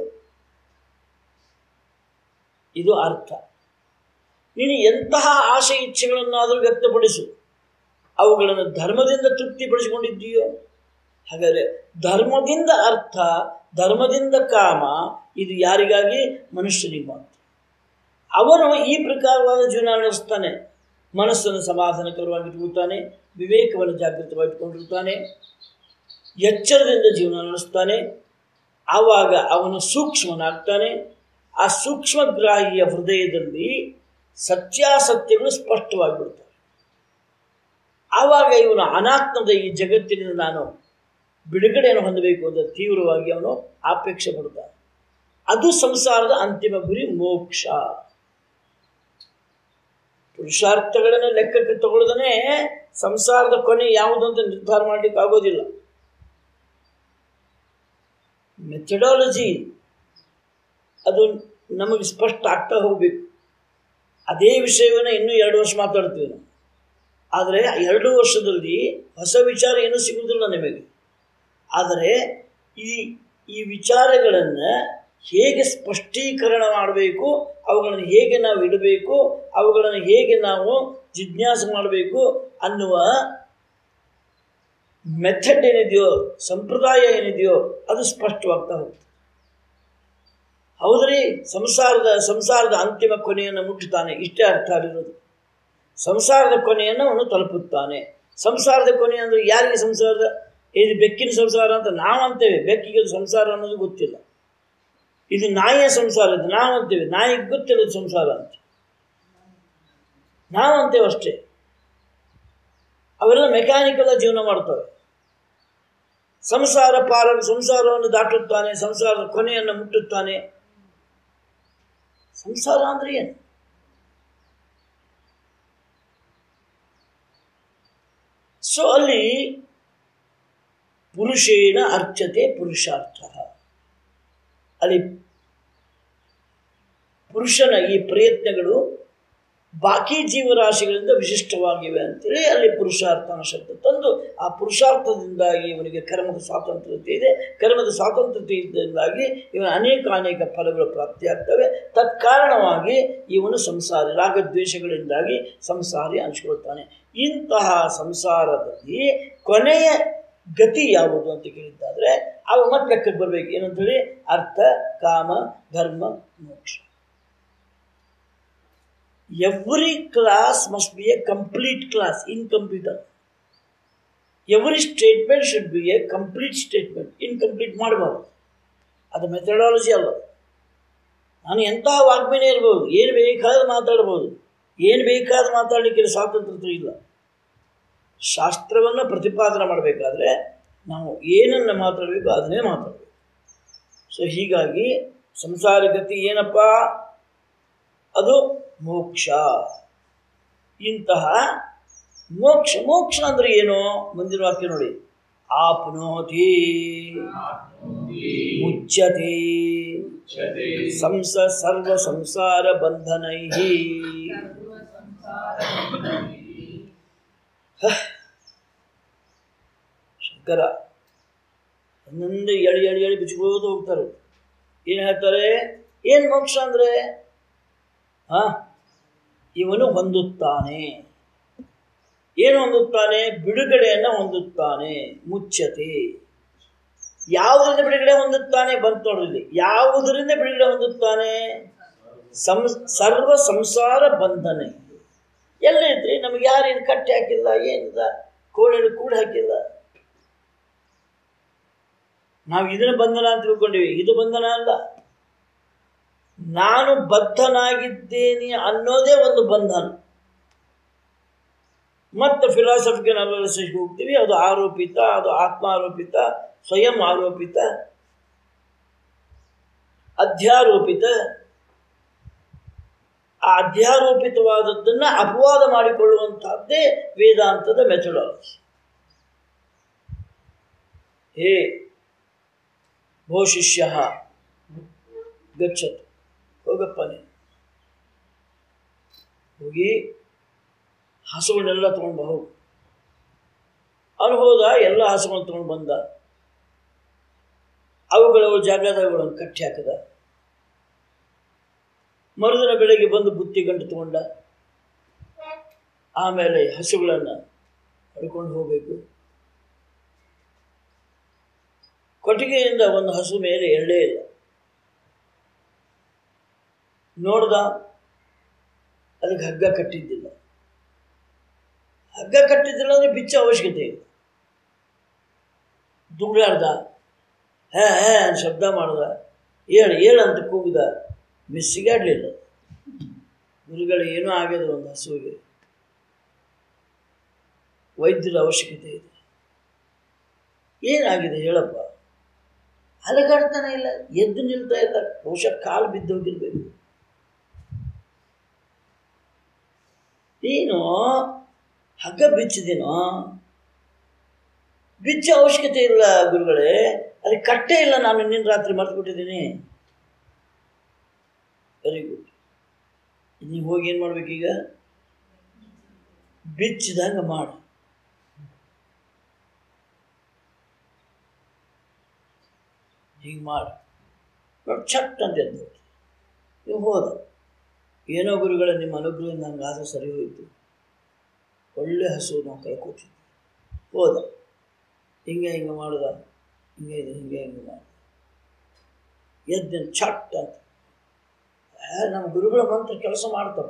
Speaker 1: ಇದು ಅರ್ಥ ನೀನು ಎಂತಹ ಆಸೆ ಇಚ್ಛೆಗಳನ್ನಾದರೂ ವ್ಯಕ್ತಪಡಿಸು ಅವುಗಳನ್ನು ಧರ್ಮದಿಂದ ತೃಪ್ತಿಪಡಿಸಿಕೊಂಡಿದ್ದೀಯೋ ಹಾಗಾದರೆ ಧರ್ಮದಿಂದ ಅರ್ಥ ಧರ್ಮದಿಂದ ಕಾಮ ಇದು ಯಾರಿಗಾಗಿ ಮನುಷ್ಯನಿಗೆ ಮಾತ್ರ ಅವನು ಈ ಪ್ರಕಾರವಾದ ಜೀವನ ನಡೆಸ್ತಾನೆ ಮನಸ್ಸನ್ನು ಸಮಾಧಾನಕರವಾಗಿಟ್ಕೊಳ್ತಾನೆ ವಿವೇಕವನ್ನು ಜಾಗೃತವಾಗಿಟ್ಕೊಂಡಿರ್ತಾನೆ ಎಚ್ಚರದಿಂದ ಜೀವನ ನಡೆಸ್ತಾನೆ ಆವಾಗ ಅವನು ಸೂಕ್ಷ್ಮನಾಗ್ತಾನೆ ಆ ಸೂಕ್ಷ್ಮಗ್ರಾಹಿಯ ಹೃದಯದಲ್ಲಿ ಸತ್ಯಾಸತ್ಯಗಳು ಸ್ಪಷ್ಟವಾಗಿಬಿಡ್ತವೆ ಆವಾಗ ಇವನು ಅನಾತ್ಮದ ಈ ಜಗತ್ತಿನಿಂದ ನಾನು ಬಿಡುಗಡೆಯನ್ನು ಹೊಂದಬೇಕು ಅಂತ ತೀವ್ರವಾಗಿ ಅವನು ಆಪೇಕ್ಷೆ ಪಡ್ತಾನೆ ಅದು ಸಂಸಾರದ ಅಂತಿಮ ಗುರಿ ಮೋಕ್ಷ ಪುರುಷಾರ್ಥಗಳನ್ನು ಲೆಕ್ಕಕ್ಕೆ ತಗೊಳ್ಳದೇ ಸಂಸಾರದ ಕೊನೆ ಯಾವುದು ಅಂತ ನಿರ್ಧಾರ ಮಾಡಲಿಕ್ಕೆ ಆಗೋದಿಲ್ಲ ಮೆಥಡಾಲಜಿ ಅದು ನಮಗೆ ಸ್ಪಷ್ಟ ಆಗ್ತಾ ಹೋಗಬೇಕು ಅದೇ ವಿಷಯವನ್ನು ಇನ್ನೂ ಎರಡು ವರ್ಷ ಮಾತಾಡ್ತೀವಿ ನಾವು ಆದರೆ ಎರಡು ವರ್ಷದಲ್ಲಿ ಹೊಸ ವಿಚಾರ ಏನೂ ಸಿಗುವುದಿಲ್ಲ ನಿಮಗೆ ಆದರೆ ಈ ಈ ವಿಚಾರಗಳನ್ನು ಹೇಗೆ ಸ್ಪಷ್ಟೀಕರಣ ಮಾಡಬೇಕು ಅವುಗಳನ್ನು ಹೇಗೆ ನಾವು ಇಡಬೇಕು ಅವುಗಳನ್ನು ಹೇಗೆ ನಾವು ಜಿಜ್ಞಾಸೆ ಮಾಡಬೇಕು ಅನ್ನುವ ಮೆಥಡ್ ಏನಿದೆಯೋ ಸಂಪ್ರದಾಯ ಏನಿದೆಯೋ ಅದು ಸ್ಪಷ್ಟವಾಗ್ತಾ ಹೋಗ್ತದೆ ಹೌದ್ರಿ ಸಂಸಾರದ ಸಂಸಾರದ ಅಂತಿಮ ಕೊನೆಯನ್ನು ಮುಟ್ಟುತ್ತಾನೆ ಇಷ್ಟೇ ಅರ್ಥ ಆಗಿರೋದು ಸಂಸಾರದ ಕೊನೆಯನ್ನು ಅವನು ತಲುಪುತ್ತಾನೆ ಸಂಸಾರದ ಕೊನೆ ಅಂದರೆ ಯಾರಿಗೆ ಸಂಸಾರದ ಇದು ಬೆಕ್ಕಿನ ಸಂಸಾರ ಅಂತ ನಾವು ಅಂತೇವೆ ಬೆಕ್ಕಿಗೆ ಅದು ಸಂಸಾರ ಅನ್ನೋದು ಗೊತ್ತಿಲ್ಲ ಇದು ನಾಯಿಯ ಸಂಸಾರ ಇದು ನಾವು ಅಂತೇವೆ ನಾಯಿಗೆ ಗೊತ್ತಿಲ್ಲ ಇದು ಸಂಸಾರ ಅಂತ ನಾವು ಅಂತೇವೆ ಅಷ್ಟೇ ಅವೆಲ್ಲ ಮೆಕ್ಯಾನಿಕಲ್ ಜೀವನ ಮಾಡ್ತವೆ ಸಂಸಾರ ಪಾರ ಸಂಸಾರವನ್ನು ದಾಟುತ್ತಾನೆ ಸಂಸಾರದ ಕೊನೆಯನ್ನು ಮುಟ್ಟುತ್ತಾನೆ ಸಂಸಾರ ಅಂದ್ರೆ ಏನು ಸೊ ಅಲ್ಲಿ ಪುರುಷೇಣ ಅರ್ಚತೆ ಪುರುಷಾರ್ಥ ಅಲ್ಲಿ ಪುರುಷನ ಈ ಪ್ರಯತ್ನಗಳು ಬಾಕಿ ಜೀವರಾಶಿಗಳಿಂದ ವಿಶಿಷ್ಟವಾಗಿವೆ ಅಂತೇಳಿ ಅಲ್ಲಿ ಪುರುಷಾರ್ಥ ಅನ್ನೋ ಶಬ್ದ ತಂದು ಆ ಪುರುಷಾರ್ಥದಿಂದಾಗಿ ಇವನಿಗೆ ಕರ್ಮದ ಸ್ವಾತಂತ್ರ್ಯತೆ ಇದೆ ಕರ್ಮದ ಸ್ವಾತಂತ್ರ್ಯತೆಯಿಂದಾಗಿ ಇವನ ಅನೇಕ ಅನೇಕ ಫಲಗಳು ಪ್ರಾಪ್ತಿಯಾಗ್ತವೆ ತತ್ಕಾರಣವಾಗಿ ಇವನು ಸಂಸಾರಿ ರಾಗದ್ವೇಷಗಳಿಂದಾಗಿ ಸಂಸಾರಿ ಅನಿಸ್ಕೊಳ್ತಾನೆ ಇಂತಹ ಸಂಸಾರದಲ್ಲಿ ಕೊನೆಯ ಗತಿ ಯಾವುದು ಅಂತ ಕೇಳಿದ್ದಾದರೆ ಅವ ಮತ್ತೆ ಲೆಕ್ಕಕ್ಕೆ ಬರಬೇಕು ಏನಂತೇಳಿ ಅರ್ಥ ಕಾಮ ಧರ್ಮ ಮೋಕ್ಷ every class must be a complete class incomplete ಅಲ್ಲ every statement should be a complete statement incomplete ಮಾಡಬಾರ್ದು ಅದು ಮೆಥಡಾಲಜಿ ಅಲ್ಲ ನಾನು ಎಂಥ ವಾಗ್ಮಿನೇ ಇರ್ಬೋದು ಏನು ಬೇಕಾದ ಮಾತಾಡ್ಬೋದು ಏನು ಬೇಕಾದ ಮಾತಾಡಲಿಕ್ಕೆ ಸ್ವಾತಂತ್ರ್ಯ ಇಲ್ಲ ಶಾಸ್ತ್ರವನ್ನು ಪ್ರತಿಪಾದನೆ ಮಾಡಬೇಕಾದ್ರೆ ನಾವು ಏನನ್ನು ಮಾತಾಡಬೇಕು ಅದನ್ನೇ ಮಾತಾಡಬೇಕು ಸೊ ಹೀಗಾಗಿ ಸಂಸಾರ ಗತಿ ಏನಪ್ಪ ಅದು ಮೋಕ್ಷ ಇಂತಹ ಮೋಕ್ಷ ಮೋಕ್ಷ ಅಂದ್ರೆ ಏನು ಮುಂದಿನ ವಾಕ್ಯ ನೋಡಿ ಆಪ್ನೋತಿ ಮುಚ್ಯತೆ
Speaker 2: ಉಚ್ಯತೆ
Speaker 1: ಸಂಸ ಸರ್ವ ಸಂಸಾರ ಬಂಧನೈ ಶಂಕರ ಒಂದೊಂದು ಎಳಿ ಎಳಿ ಎಳಿ ಬಿಚ್ಕೋದು ಹೋಗ್ತಾರೆ ಏನು ಹೇಳ್ತಾರೆ ಏನು ಮೋಕ್ಷ ಅಂದರೆ ಹಾ ಇವನು ಹೊಂದುತ್ತಾನೆ ಏನು ಹೊಂದುತ್ತಾನೆ ಬಿಡುಗಡೆಯನ್ನು ಹೊಂದುತ್ತಾನೆ ಮುಚ್ಚತೆ ಯಾವುದರಿಂದ ಬಿಡುಗಡೆ ಹೊಂದುತ್ತಾನೆ ಬಂತು ನೋಡ್ರಿ ಇಲ್ಲಿ ಯಾವುದರಿಂದ ಬಿಡುಗಡೆ ಹೊಂದುತ್ತಾನೆ ಸಂ ಸರ್ವ ಸಂಸಾರ ಬಂಧನ ಎಲ್ಲೈತ್ರಿ ನಮಗೆ ಯಾರೇನು ಕಟ್ಟಿ ಹಾಕಿಲ್ಲ ಏನಿಲ್ಲ ಕೋಣೆನು ಕೂಡ ಹಾಕಿಲ್ಲ ನಾವು ಇದನ್ನು ಬಂಧನ ಅಂತ ತಿಳ್ಕೊಂಡಿವಿ ಇದು ಬಂಧನ ಅಲ್ಲ ನಾನು ಬದ್ಧನಾಗಿದ್ದೇನೆ ಅನ್ನೋದೇ ಒಂದು ಬಂಧನ ಮತ್ತೆ ಫಿಲಾಸಫಿಕಲ್ ಅನಾಲಿಸಿಸ್ಗೆ ಹೋಗ್ತೀವಿ ಅದು ಆರೋಪಿತ ಅದು ಆತ್ಮ ಆರೋಪಿತ ಸ್ವಯಂ ಆರೋಪಿತ ಅಧ್ಯಾರೋಪಿತ ಆ ಅಧ್ಯಾರೋಪಿತವಾದದ್ದನ್ನು ಅಪವಾದ ಮಾಡಿಕೊಳ್ಳುವಂತಹದ್ದೇ ವೇದಾಂತದ ಮೆಥಡಾಲಜಿ ಹೇ ಭೋ ಶಿಷ್ಯ ಗಚ್ಚತು ಹೋಗಪ್ಪ ನೀನು ಹೋಗಿ ಹಸುಗಳನ್ನೆಲ್ಲ ತೊಗೊಂಡು ಬಾ ಹೋಗು ಅವನು ಹೋದ ಎಲ್ಲ ಹಸುಗಳನ್ನು ತೊಗೊಂಡು ಬಂದ ಅವುಗಳ ಜಾಗದವುಗಳನ್ನು ಕಟ್ಟಿ ಹಾಕಿದ ಮರುದಿನ ಬೆಳಗ್ಗೆ ಬಂದು ಬುತ್ತಿ ಗಂಟು ತಗೊಂಡ ಆಮೇಲೆ ಹಸುಗಳನ್ನು ಹೊಡ್ಕೊಂಡು ಹೋಗಬೇಕು ಕೊಟ್ಟಿಗೆಯಿಂದ ಒಂದು ಹಸು ಮೇಲೆ ಎಳ್ಳೇ ಇಲ್ಲ ನೋಡ್ದ ಅದಕ್ಕೆ ಹಗ್ಗ ಕಟ್ಟಿದ್ದಿಲ್ಲ ಹಗ್ಗ ಕಟ್ಟಿದ್ದಿಲ್ಲ ಅಂದರೆ ಬಿಚ್ಚ ಅವಶ್ಯಕತೆ ಇಲ್ಲ ದುಗ್ಲಾಡ್ದ ಹೇ ಹೇ ಅಂತ ಶಬ್ದ ಮಾಡ್ದ ಏಳು ಏಳು ಅಂತ ಕೂಗಿದ ಮಿಸ್ಸಿಗಾಡಲಿಲ್ಲ ಗುರುಗಳು ಏನೂ ಆಗ್ಯದ ಒಂದು ಹಸುವಿಗೆ ವೈದ್ಯರ ಅವಶ್ಯಕತೆ ಇದೆ ಏನಾಗಿದೆ ಹೇಳಪ್ಪ ಅಲಗಾಡ್ತಾನೆ ಇಲ್ಲ ಎದ್ದು ನಿಲ್ತಾ ಇಲ್ಲ ಬಹುಶಃ ಕಾಲು ಬಿದ್ದೋಗಿರ್ಬೇಕು ನೀನು ಹಗ್ಗ ಬಿಚ್ಚಿದೇನೋ ಬಿಚ್ಚ ಅವಶ್ಯಕತೆ ಇಲ್ಲ ಗುರುಗಳೇ ಅದಕ್ಕೆ ಕಟ್ಟೇ ಇಲ್ಲ ನಾನು ನಿನ್ನ ರಾತ್ರಿ ಮರ್ತ್ಬಿಟ್ಟಿದ್ದೀನಿ ವೆರಿ ಗುಡ್ ನೀವು ಹೋಗಿ ಏನು ಮಾಡ್ಬೇಕೀಗ ಬಿಚ್ಚಿದಂಗೆ ಮಾಡು ಹೀಗೆ ಮಾಡು ನೋಡಿ ಚಟ್ ಅಂತ ಎದ್ದು ನೀವು ಹೋದ ಏನೋ ಗುರುಗಳ ನಿಮ್ಮ ಅನುಗ್ರಹದಿಂದ ನಂಗೆ ಆದ ಸರಿ ಹೋಯಿತು ಒಳ್ಳೆ ಹಸು ನಾವು ಕಳ್ಕೊತಿದ್ವಿ ಹೋದ ಹಿಂಗೆ ಹಿಂಗೆ ಮಾಡ್ದ ಹಿಂಗೆ ಇದೆ ಹಿಂಗೆ ಹಿಂಗೆ ಮಾಡ್ದ ಎದ್ದು ಚಟ್ ಅಂತ ಆ, ನಮ್ಮ ಗುರುಗಳ ಮಂತ್ರ ಕೆಲಸ ಮಾಡ್ತಪ್ಪ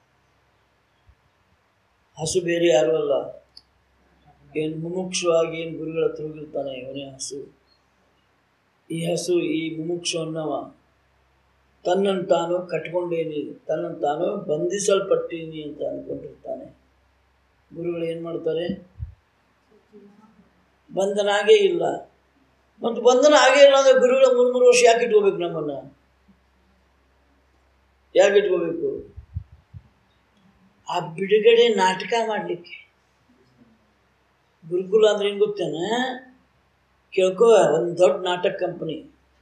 Speaker 1: ಹಸು ಬೇರೆ ಯಾರೂ ಅಲ್ಲ ಏನು ಮುಮುಕ್ಷವಾಗಿ ಏನು ಗುರುಗಳ ಹತ್ರ ಹೋಗಿರ್ತಾನೆ ಇವನೇ ಹಸು ಈ ಹಸು ಈ ಮುಮುಕ್ಷು ಅನ್ನವ ತನ್ನನ್ನು ತಾನು ಕಟ್ಕೊಂಡೇನಿ ತನ್ನನ್ನು ತಾನು ಬಂಧಿಸಲ್ಪಟ್ಟೀನಿ ಅಂತ ಅಂದ್ಕೊಂಡಿರ್ತಾನೆ ಗುರುಗಳು ಏನು ಮಾಡ್ತಾರೆ ಬಂಧನ ಆಗೇ ಇಲ್ಲ ಮತ್ತು ಬಂಧನ ಆಗೇ ಇಲ್ಲ ಅಂದರೆ ಗುರುಗಳ ಮೂರು ಮೂರು ವರ್ಷ ಯಾಕೆ ಇಟ್ಕೋಬೇಕು ನಮ್ಮನ್ನು ಯಾಕೆ ಇಟ್ಕೋಬೇಕು ಆ ಬಿಡುಗಡೆ ನಾಟಕ ಮಾಡಲಿಕ್ಕೆ ಗುರುಕುಲ ಅಂದ್ರೆ ಏನು ಗೊತ್ತೇನ ಕೇಳ್ಕೋ ಒಂದು ದೊಡ್ಡ ನಾಟಕ ಕಂಪನಿ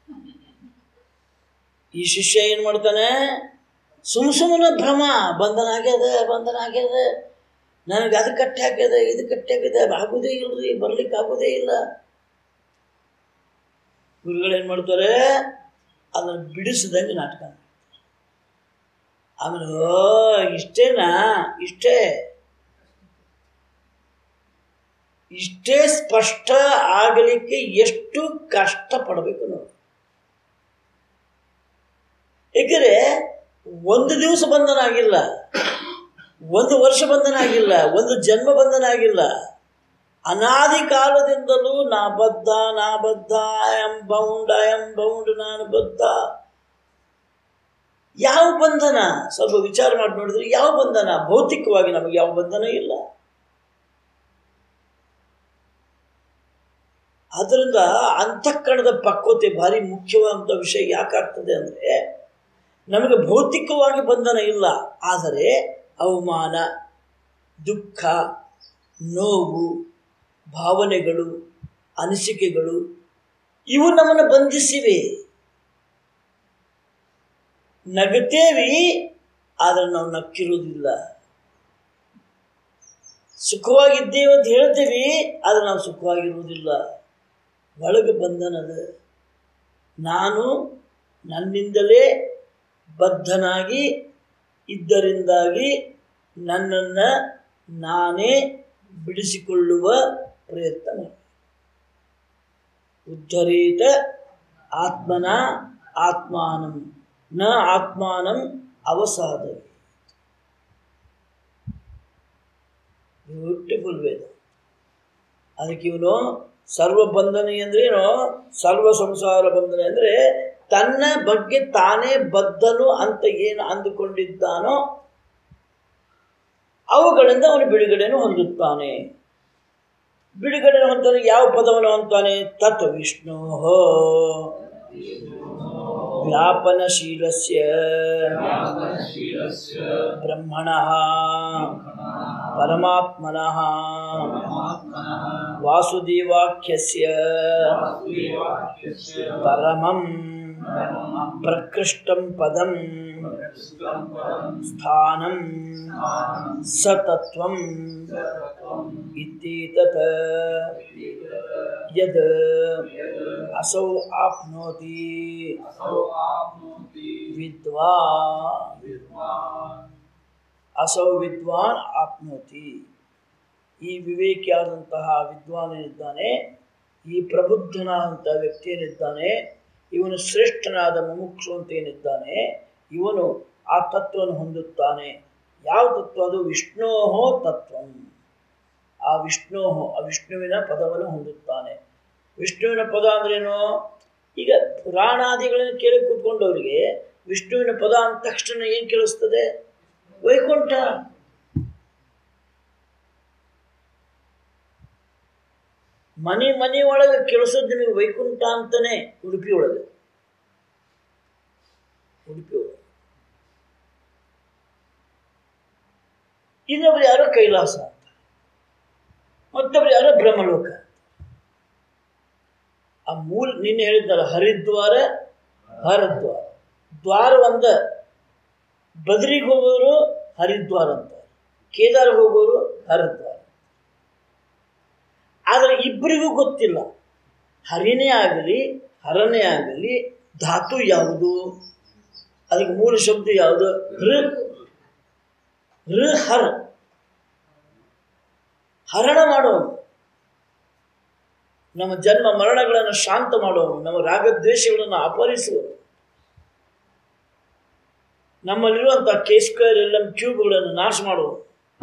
Speaker 1: ಈ ಶಿಷ್ಯ ಏನು ಮಾಡ್ತಾನೆ ಸುಮ್ ಸುಮ್ಮನೆ ಭ್ರಮ ಬಂಧನ ಆಗ್ಯದ ಬಂಧನ ಆಗ್ಯದ ನನಗೆ ಅದು ಕಟ್ಟಿ ಹಾಕ್ಯದ ಇದು ಕಟ್ಟಿ ಹಾಕ್ಯದ ಆಗೋದೇ ಇಲ್ರಿ ಬರ್ಲಿಕ್ಕೆ ಆಗೋದೇ ಇಲ್ಲ ಗುರುಗಳು ಏನು ಮಾಡ್ತಾರೆ ಅದನ್ನು ಬಿಡಿಸಿದಂಗೆ ನಾಟಕ ಮಾಡ್ತಾರೆ. ಆಮೇಲೆ ಓ ಇಷ್ಟೇನಾ ಇಷ್ಟೇ ಇಷ್ಟೇ ಸ್ಪಷ್ಟ ಆಗಲಿಕ್ಕೆ ಎಷ್ಟು ಕಷ್ಟ ಪಡಬೇಕು ನಾವು ಏಕೆಂದರೆ ಒಂದು ದಿವಸ ಬಂಧನ ಆಗಿಲ್ಲ ಒಂದು ವರ್ಷ ಬಂಧನ ಆಗಿಲ್ಲ ಒಂದು ಜನ್ಮ ಬಂಧನ ಆಗಿಲ್ಲ ಅನಾದಿ ಕಾಲದಿಂದಲೂ ನಾ ಬದ್ಧ ನಾ ಬದ್ಧ I am bound I am bound ನಾನು ಬದ್ಧ ಯಾವ ಬಂಧನ ಸ್ವಲ್ಪ ವಿಚಾರ ಮಾಡಿ ನೋಡಿದ್ರೆ ಯಾವ ಬಂಧನ ಭೌತಿಕವಾಗಿ ನಮಗೆ ಯಾವ ಬಂಧನ ಇಲ್ಲ ಅದರಿಂದ ಅಂತಃಕರಣದ ಪಕ್ವತೆ ಭಾರಿ ಮುಖ್ಯವಾದಂಥ ವಿಷಯ ಯಾಕಾಗ್ತದೆ ಅಂದರೆ ನಮಗೆ ಭೌತಿಕವಾಗಿ ಬಂಧನ ಇಲ್ಲ ಆದರೆ ಅವಮಾನ ದುಃಖ ನೋವು ಭಾವನೆಗಳು ಅನಿಸಿಕೆಗಳು ಇವು ನಮ್ಮನ್ನು ಬಂಧಿಸಿವೆ ನಗತೇವಿ ಆದರೆ ನಾವು ನಕ್ಕಿರುವುದಿಲ್ಲ ಸುಖವಾಗಿದ್ದೇವೆ ಅಂತ ಹೇಳ್ತೇವೆ ಆದರೆ ನಾವು ಸುಖವಾಗಿರುವುದಿಲ್ಲ ಒಳಗೆ ಬಂಧನದ ನಾನು ನನ್ನಿಂದಲೇ ಬದ್ಧನಾಗಿ ಇದ್ದರಿಂದಾಗಿ ನನ್ನನ್ನು ನಾನೇ ಬಿಡಿಸಿಕೊಳ್ಳುವ ಪ್ರಯತ್ನ ಮಾಡಿ ಉದ್ಧರೇತ ಆತ್ಮನ ಆತ್ಮಾನಂ ನ ಆತ್ಮಾನಂ ಅವಸಾದ ಬ್ಯೂಟಿಫುಲ್ ವೇದ ಅದಕ್ಕೆ ಇವನು ಸರ್ವ ಬಂಧನೆ ಅಂದ್ರೇನು ಸರ್ವ ಸಂಸಾರ ಬಂಧನೆ ಅಂದರೆ ತನ್ನ ಬಗ್ಗೆ ತಾನೇ ಬದ್ಧನು ಅಂತ ಏನು ಅಂದುಕೊಂಡಿದ್ದಾನೋ ಅವುಗಳಿಂದ ಅವನು ಬಿಡುಗಡೆಯನ್ನು ಹೊಂದುತ್ತಾನೆ ಬಿಡುಗಡೆ ಹೊಂತಾನೆ ಯಾವ ಪದವನ್ನು ಹೊಂತಾನೆ ತತ್ ವಿಷ್ಣು ವ್ಯಾಪನಶೀಲಸ್ಯ
Speaker 2: व्यापनशीलस्य
Speaker 1: ಬ್ರಹ್ಮಣ ಪರಮಾತ್ಮನಃ
Speaker 2: परमात्मनः
Speaker 1: ವಾಸುದೇವಾಖ್ಯಸ್ಯ
Speaker 2: वासुदेवाख्यस्य
Speaker 1: ಪರಮಂ
Speaker 2: परमं
Speaker 1: ಪ್ರಕೃಷ್ಟಂ ಪದಂ
Speaker 2: प्रकृष्टं परं
Speaker 1: ಸ್ಥಾನಂ
Speaker 2: स्थानं
Speaker 1: ಸತತ್ವಂ
Speaker 2: सततं
Speaker 1: ಇತ್ಯೇತತ್ ಯದ್
Speaker 2: यद्
Speaker 1: ಅಸೌ ಆಪ್ನೋತಿ
Speaker 2: असौ आप्नोति
Speaker 1: ವಿದ್ವಾನ್
Speaker 2: विद्वान्
Speaker 1: ಅಸೌ ವಿದ್ವಾನ್ ಆಪ್ನೋತಿ ಈ ವಿವೇಕಿಯಾದಂತಹ ವಿದ್ವಾನನಿದ್ದಾನೆ ಈ ಪ್ರಬುದ್ಧನಾದಂಥ ವ್ಯಕ್ತಿ ಏನಿದ್ದಾನೆ ಇವನು ಶ್ರೇಷ್ಠನಾದ ಮುಮುಕ್ಷು ಅಂತ ಏನಿದ್ದಾನೆ ಇವನು ಆ ತತ್ವವನ್ನು ಹೊಂದುತ್ತಾನೆ ಯಾವ ತತ್ವ ಅದು ವಿಷ್ಣೋಹೋ ತತ್ವಂ ಆ ವಿಷ್ಣೋಹೋ ಆ ವಿಷ್ಣುವಿನ ಪದವನ್ನು ಹೊಂದುತ್ತಾನೆ ವಿಷ್ಣುವಿನ ಪದ ಅಂದ್ರೇನು ಈಗ ಪುರಾಣಾದಿಗಳನ್ನು ಕೇಳಿ ಕೂತ್ಕೊಂಡವರಿಗೆ ವಿಷ್ಣುವಿನ ಪದ ಅಂದ ತಕ್ಷಣ ಏನು ಕೇಳಿಸ್ತದೆ ವೈಕುಂಠ ಮನೆ ಮನೆ ಒಳಗೆ ಕೇಳಿಸೋದು ನಿಮಗೆ ವೈಕುಂಠ ಅಂತಾನೆ ಉಡುಪಿ ಒಳಗೆ ಉಡುಪಿ ಒಳಗೆ ಇನ್ನೊಬ್ರು ಯಾರೋ ಕೈಲಾಸ ಅಂತ ಮತ್ತೊಬ್ರು ಯಾರೋ ಬ್ರಹ್ಮಲೋಕ ಆ ಮೂಲ ನಿನ್ನೆ ಹೇಳಿದ್ನಲ್ಲ ಹರಿದ್ವಾರ ಹರದ್ವಾರ ದ್ವಾರ ಒಂದ ಬದ್ರಿಗೆ ಹೋಗೋರು ಹರಿದ್ವಾರ ಅಂತ ಕೇದಾರ ಹೋಗೋರು ಹರಿದ್ವಾರ ಆದರೆ ಇಬ್ಬರಿಗೂ ಗೊತ್ತಿಲ್ಲ ಹರಿನೇ ಆಗಲಿ ಹರನೇ ಆಗಲಿ ಧಾತು ಯಾವುದು ಅದಕ್ಕೆ ಮೂಲ ಶಬ್ದ ಯಾವುದು ಹೃ ಹೃ ಹರ ಹರಣ ಮಾಡೋನು ನಮ್ಮ ಜನ್ಮ ಮರಣಗಳನ್ನು ಶಾಂತ ಮಾಡೋನು ನಮ್ಮ ರಾಗದ್ವೇಷಗಳನ್ನು ಅಪಹರಿಸುವನು ನಮ್ಮಲ್ಲಿರುವಂಥ ಕೆ ಸ್ಕ್ವೇರ್ ಎಲ್ ಎಂ ಕ್ಯೂಬ್ಗಳನ್ನು ನಾಶ ಮಾಡುವುದು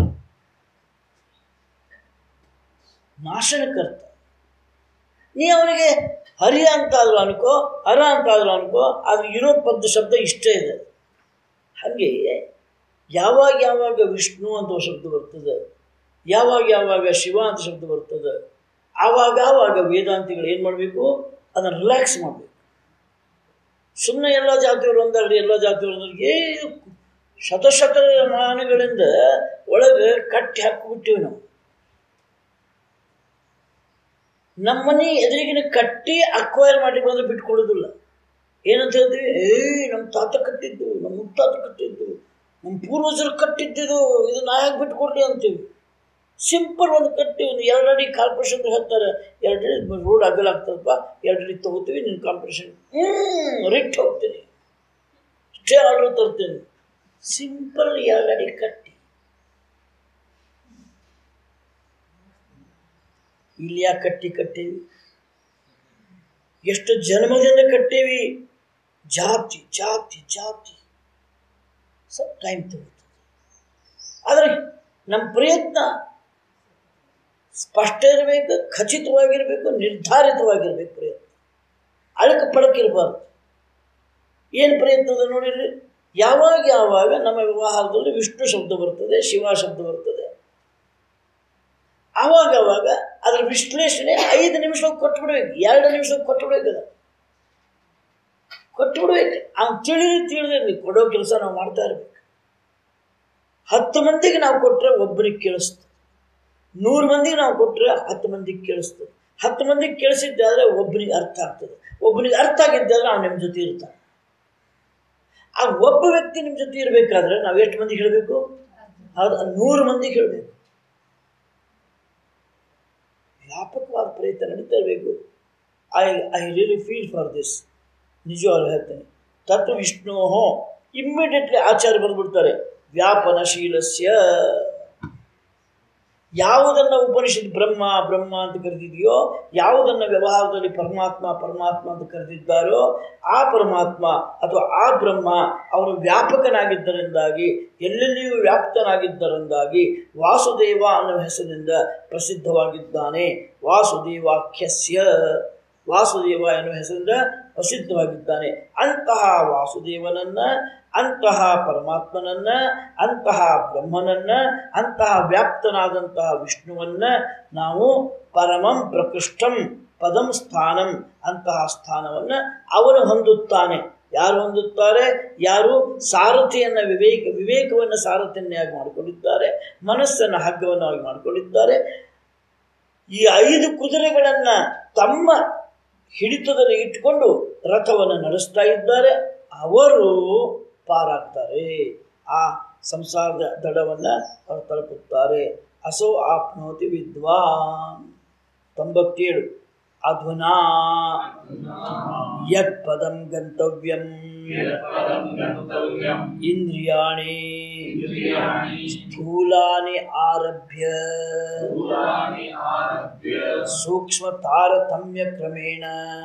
Speaker 1: ನಾಶನಕರ್ತ ನೀ ಅವನಿಗೆ ಹರಿಯ ಅಂತಾದ್ರೂ ಅನ್ಕೋ ಹರ ಅಂತಾದ್ರೂ ಅನ್ಕೋ ಆದ್ರೆ ಇರೋ ಪದ ಶಬ್ದ ಇಷ್ಟೇ ಇದೆ ಹಾಗೆ ಯಾವಾಗ ಯಾವಾಗ ವಿಷ್ಣು ಅಂತ ಶಬ್ದ ಬರ್ತದೆ ಯಾವಾಗ ಯಾವಾಗ ಶಿವ ಅಂತ ಶಬ್ದ ಬರ್ತದೆ ಆವಾಗ ಆವಾಗ ವೇದಾಂತಿಗಳು ಏನು ಮಾಡಬೇಕು ಅದನ್ನು ರಿಲ್ಯಾಕ್ಸ್ ಮಾಡಬೇಕು ಸುಮ್ಮನೆ ಎಲ್ಲ ಜಾತಿಯವರು ಒಂದಾಗಲಿ ಎಲ್ಲ ಜಾತಿಯವರು ಒಂದಾಗಲಿ ಏ ಶತಶತ ಮಾನಗಳಿಂದ ಒಳಗೆ ಕಟ್ಟಿ ಹಾಕಿಬಿಟ್ಟಿವಿ ನಾವು ನಮ್ಮನೆ ಎದುರಿಗಿನ ಕಟ್ಟಿ ಅಕ್ವೈರ್ ಮಾಡಿ ಬಂದ್ರೆ ಬಿಟ್ಕೊಡೋದಿಲ್ಲ ಏನಂತ ಹೇಳ್ತೀವಿ ಏ ನಮ್ಮ ತಾತ ಕಟ್ಟಿದ್ದು ನಮ್ಮ ಮುತ್ತಾತ ಕಟ್ಟಿದ್ದು ನಮ್ಮ ಪೂರ್ವಜರು ಕಟ್ಟಿದ್ದಿದು ಇದು ನಾ ಯಾಕೆ ಬಿಟ್ಕೊಡ್ಲಿ ಅಂತೀವಿ ಸಿಂಪಲ್ ಒಂದು ಕಟ್ಟಿ ಒಂದು ಎರಡು ಅಡಿ ಕಾರ್ಪೊರೇಷನ್ ಹೇಳ್ತಾರೆ ಎರಡು ಅಡಿ ರೋಡ್ ಅಗಲಾಗ್ತದಪ್ಪ ಎರಡು ಅಡಿ ತೊಗೋತೀವಿ ನಿನ್ನ ಕಾರ್ಪೊರೇಷನ್ ಹ್ಞೂ ರಿಟ್ ಹೋಗ್ತೀನಿ ಸ್ಟೇ ಆರ್ಡರ್ ತರ್ತೀನಿ ಸಿಂಪಲ್ ಎರಡು ಅಡಿ ಕಟ್ಟಿ ಇಲ್ಲಿ ಯಾಕೆ ಕಟ್ಟಿ ಕಟ್ಟೀವಿ ಎಷ್ಟು ಜನ್ಮದಿಂದ ಕಟ್ಟೀವಿ ಜಾತಿ ಜಾತಿ ಜಾತಿ ಸ್ವಲ್ಪ ಟೈಮ್ ತಗೋತದೆ ಆದರೆ ನಮ್ಮ ಪ್ರಯತ್ನ ಸ್ಪಷ್ಟ ಇರಬೇಕು ಖಚಿತವಾಗಿರಬೇಕು ನಿರ್ಧಾರಿತವಾಗಿರಬೇಕು ಪ್ರಯತ್ನ ಅಳಕ ಪಳಕಿರಬಾರ್ದು ಏನು ಪ್ರಯತ್ನದ ನೋಡಿರಿ ಯಾವಾಗ ಯಾವಾಗ ನಮ್ಮ ವ್ಯವಹಾರದಲ್ಲಿ ವಿಷ್ಣು ಶಬ್ದ ಬರ್ತದೆ ಶಿವ ಶಬ್ದ ಬರ್ತದೆ ಆವಾಗ ಆವಾಗ ಅದರ ವಿಶ್ಲೇಷಣೆ ಐದು ನಿಮಿಷಕ್ಕೆ ಕೊಟ್ಬಿಡ್ಬೇಕು ಎರಡು ನಿಮಿಷಕ್ಕೆ ಕೊಟ್ಬಿಡ್ಬೇಕದ ಕೊಟ್ಬಿಡ್ಬೇಕು ಅವ್ನು ತಿಳಿದು ತಿಳಿದಿರಲಿ ಕೊಡೋ ಕೆಲಸ ನಾವು ಮಾಡ್ತಾ ಇರ್ಬೇಕು ಹತ್ತು ಮಂದಿಗೆ ನಾವು ಕೊಟ್ಟರೆ ಒಬ್ಬರಿಗೆ ಕೇಳಿಸ್ತದೆ ನೂರು ಮಂದಿಗೆ ನಾವು ಕೊಟ್ಟರೆ ಹತ್ತು ಮಂದಿಗೆ ಕೇಳಿಸ್ತದೆ ಹತ್ತು ಮಂದಿಗೆ ಕೇಳಿಸಿದ್ದಾದ್ರೆ ಒಬ್ಬನಿಗೆ ಅರ್ಥ ಆಗ್ತದೆ ಒಬ್ಬನಿಗೆ ಅರ್ಥ ಆಗಿದ್ದಾದ್ರೆ ಅವ್ನು ನಿಮ್ಮ ಜೊತೆ ಇರ್ತಾನೆ ಆ ಒಬ್ಬ ವ್ಯಕ್ತಿ ನಿಮ್ಮ ಜೊತೆ ಇರಬೇಕಾದ್ರೆ ನಾವು ಎಷ್ಟು ಮಂದಿಗೆ ಹೇಳಬೇಕು ಅದು ನೂರು ಮಂದಿಗೆ ಹೇಳಬೇಕು ವ್ಯಾಪಕವಾದ ಪ್ರಯತ್ನ ನಡೀತಾ ಇರಬೇಕು I I really feel for this ನಿಜವಾಗ್ಲೂ ಹೇಳ್ತೇನೆ ತತ್ವ ವಿಷ್ಣು ಇಮ್ಮಿಡಿಯೇಟ್ಲಿ ಆಚಾರ್ಯ ಬಂದ್ಬಿಡ್ತಾರೆ ವ್ಯಾಪನಶೀಲಸ್ಯ ಯಾವುದನ್ನು ಉಪನಿಷತ್ ಬ್ರಹ್ಮ ಬ್ರಹ್ಮ ಅಂತ ಕರೆದಿದೆಯೋ ಯಾವುದನ್ನು ವ್ಯವಹಾರದಲ್ಲಿ ಪರಮಾತ್ಮ ಪರಮಾತ್ಮ ಅಂತ ಕರೆದಿದ್ದಾರೋ ಆ ಪರಮಾತ್ಮ ಅಥವಾ ಆ ಬ್ರಹ್ಮ ಅವನು ವ್ಯಾಪಕನಾಗಿದ್ದರಿಂದಾಗಿ ಎಲ್ಲೆಲ್ಲಿಯೂ ವ್ಯಾಪ್ತನಾಗಿದ್ದರಿಂದಾಗಿ ವಾಸುದೇವ ಅನ್ನೋ ಹೆಸರಿನಿಂದ ಪ್ರಸಿದ್ಧವಾಗಿದ್ದಾನೆ ವಾಸುದೇವಾಖ್ಯಸ್ಯ ವಾಸುದೇವ ಎನ್ನುವ ಹೆಸರಿಂದ ಪ್ರಸಿದ್ಧವಾಗಿದ್ದಾನೆ ಅಂತಹ ವಾಸುದೇವನನ್ನ ಅಂತಹ ಪರಮಾತ್ಮನನ್ನ ಅಂತಹ ಬ್ರಹ್ಮನನ್ನ ಅಂತಹ ವ್ಯಾಪ್ತನಾದಂತಹ ವಿಷ್ಣುವನ್ನ ನಾವು ಪರಮಂ ಪ್ರಕೃಷ್ಟಂ ಪದಂ ಸ್ಥಾನಂ ಅಂತಹ ಸ್ಥಾನವನ್ನು ಅವನು ಹೊಂದುತ್ತಾನೆ ಯಾರು ಹೊಂದುತ್ತಾರೆ ಯಾರು ಸಾರಥಿಯನ್ನು ವಿವೇಕ ವಿವೇಕವನ್ನು ಸಾರಥಿಯನ್ನಾಗಿ ಮಾಡಿಕೊಂಡಿದ್ದಾರೆ ಮನಸ್ಸನ್ನು ಹಗ್ಗವನ್ನಾಗಿ ಮಾಡಿಕೊಂಡಿದ್ದಾರೆ ಈ ಐದು ಕುದುರೆಗಳನ್ನು ತಮ್ಮ ಹಿಡಿತದಲ್ಲಿ ಇಟ್ಟುಕೊಂಡು ರಥವನ್ನು ನಡೆಸ್ತಾ ಇದ್ದಾರೆ ಅವರು ಪಾರಾಗ್ತಾರೆ ಆ ಸಂಸಾರದ ದಡವನ್ನು ಅವರು ತಲುಪುತ್ತಾರೆ ಅಸೋ ಆಪ್ನೋತಿ ವಿದ್ವಾನ್ ತೊಂಬತ್ತೇಳು ಅಧುನಾ ಯತ್ ಪದಂ ಗಂತವ್ಯಂ
Speaker 2: ಯತ್ಪದಂ ಗಂತವ್ಯಂ
Speaker 1: ಇಂದ್ರಿಯಾಣಿ
Speaker 2: ಇಂದ್ರಿಯಾಣಿ
Speaker 1: ಸ್ಥೂಲಾನಿ ಆರಭ್ಯ
Speaker 2: ಸ್ಥೂಲಾನಿ ಆರಭ್ಯ
Speaker 1: ಸೂಕ್ಷ್ಮ ತಾರತಮ್ಯ ಕ್ರಮೇಣ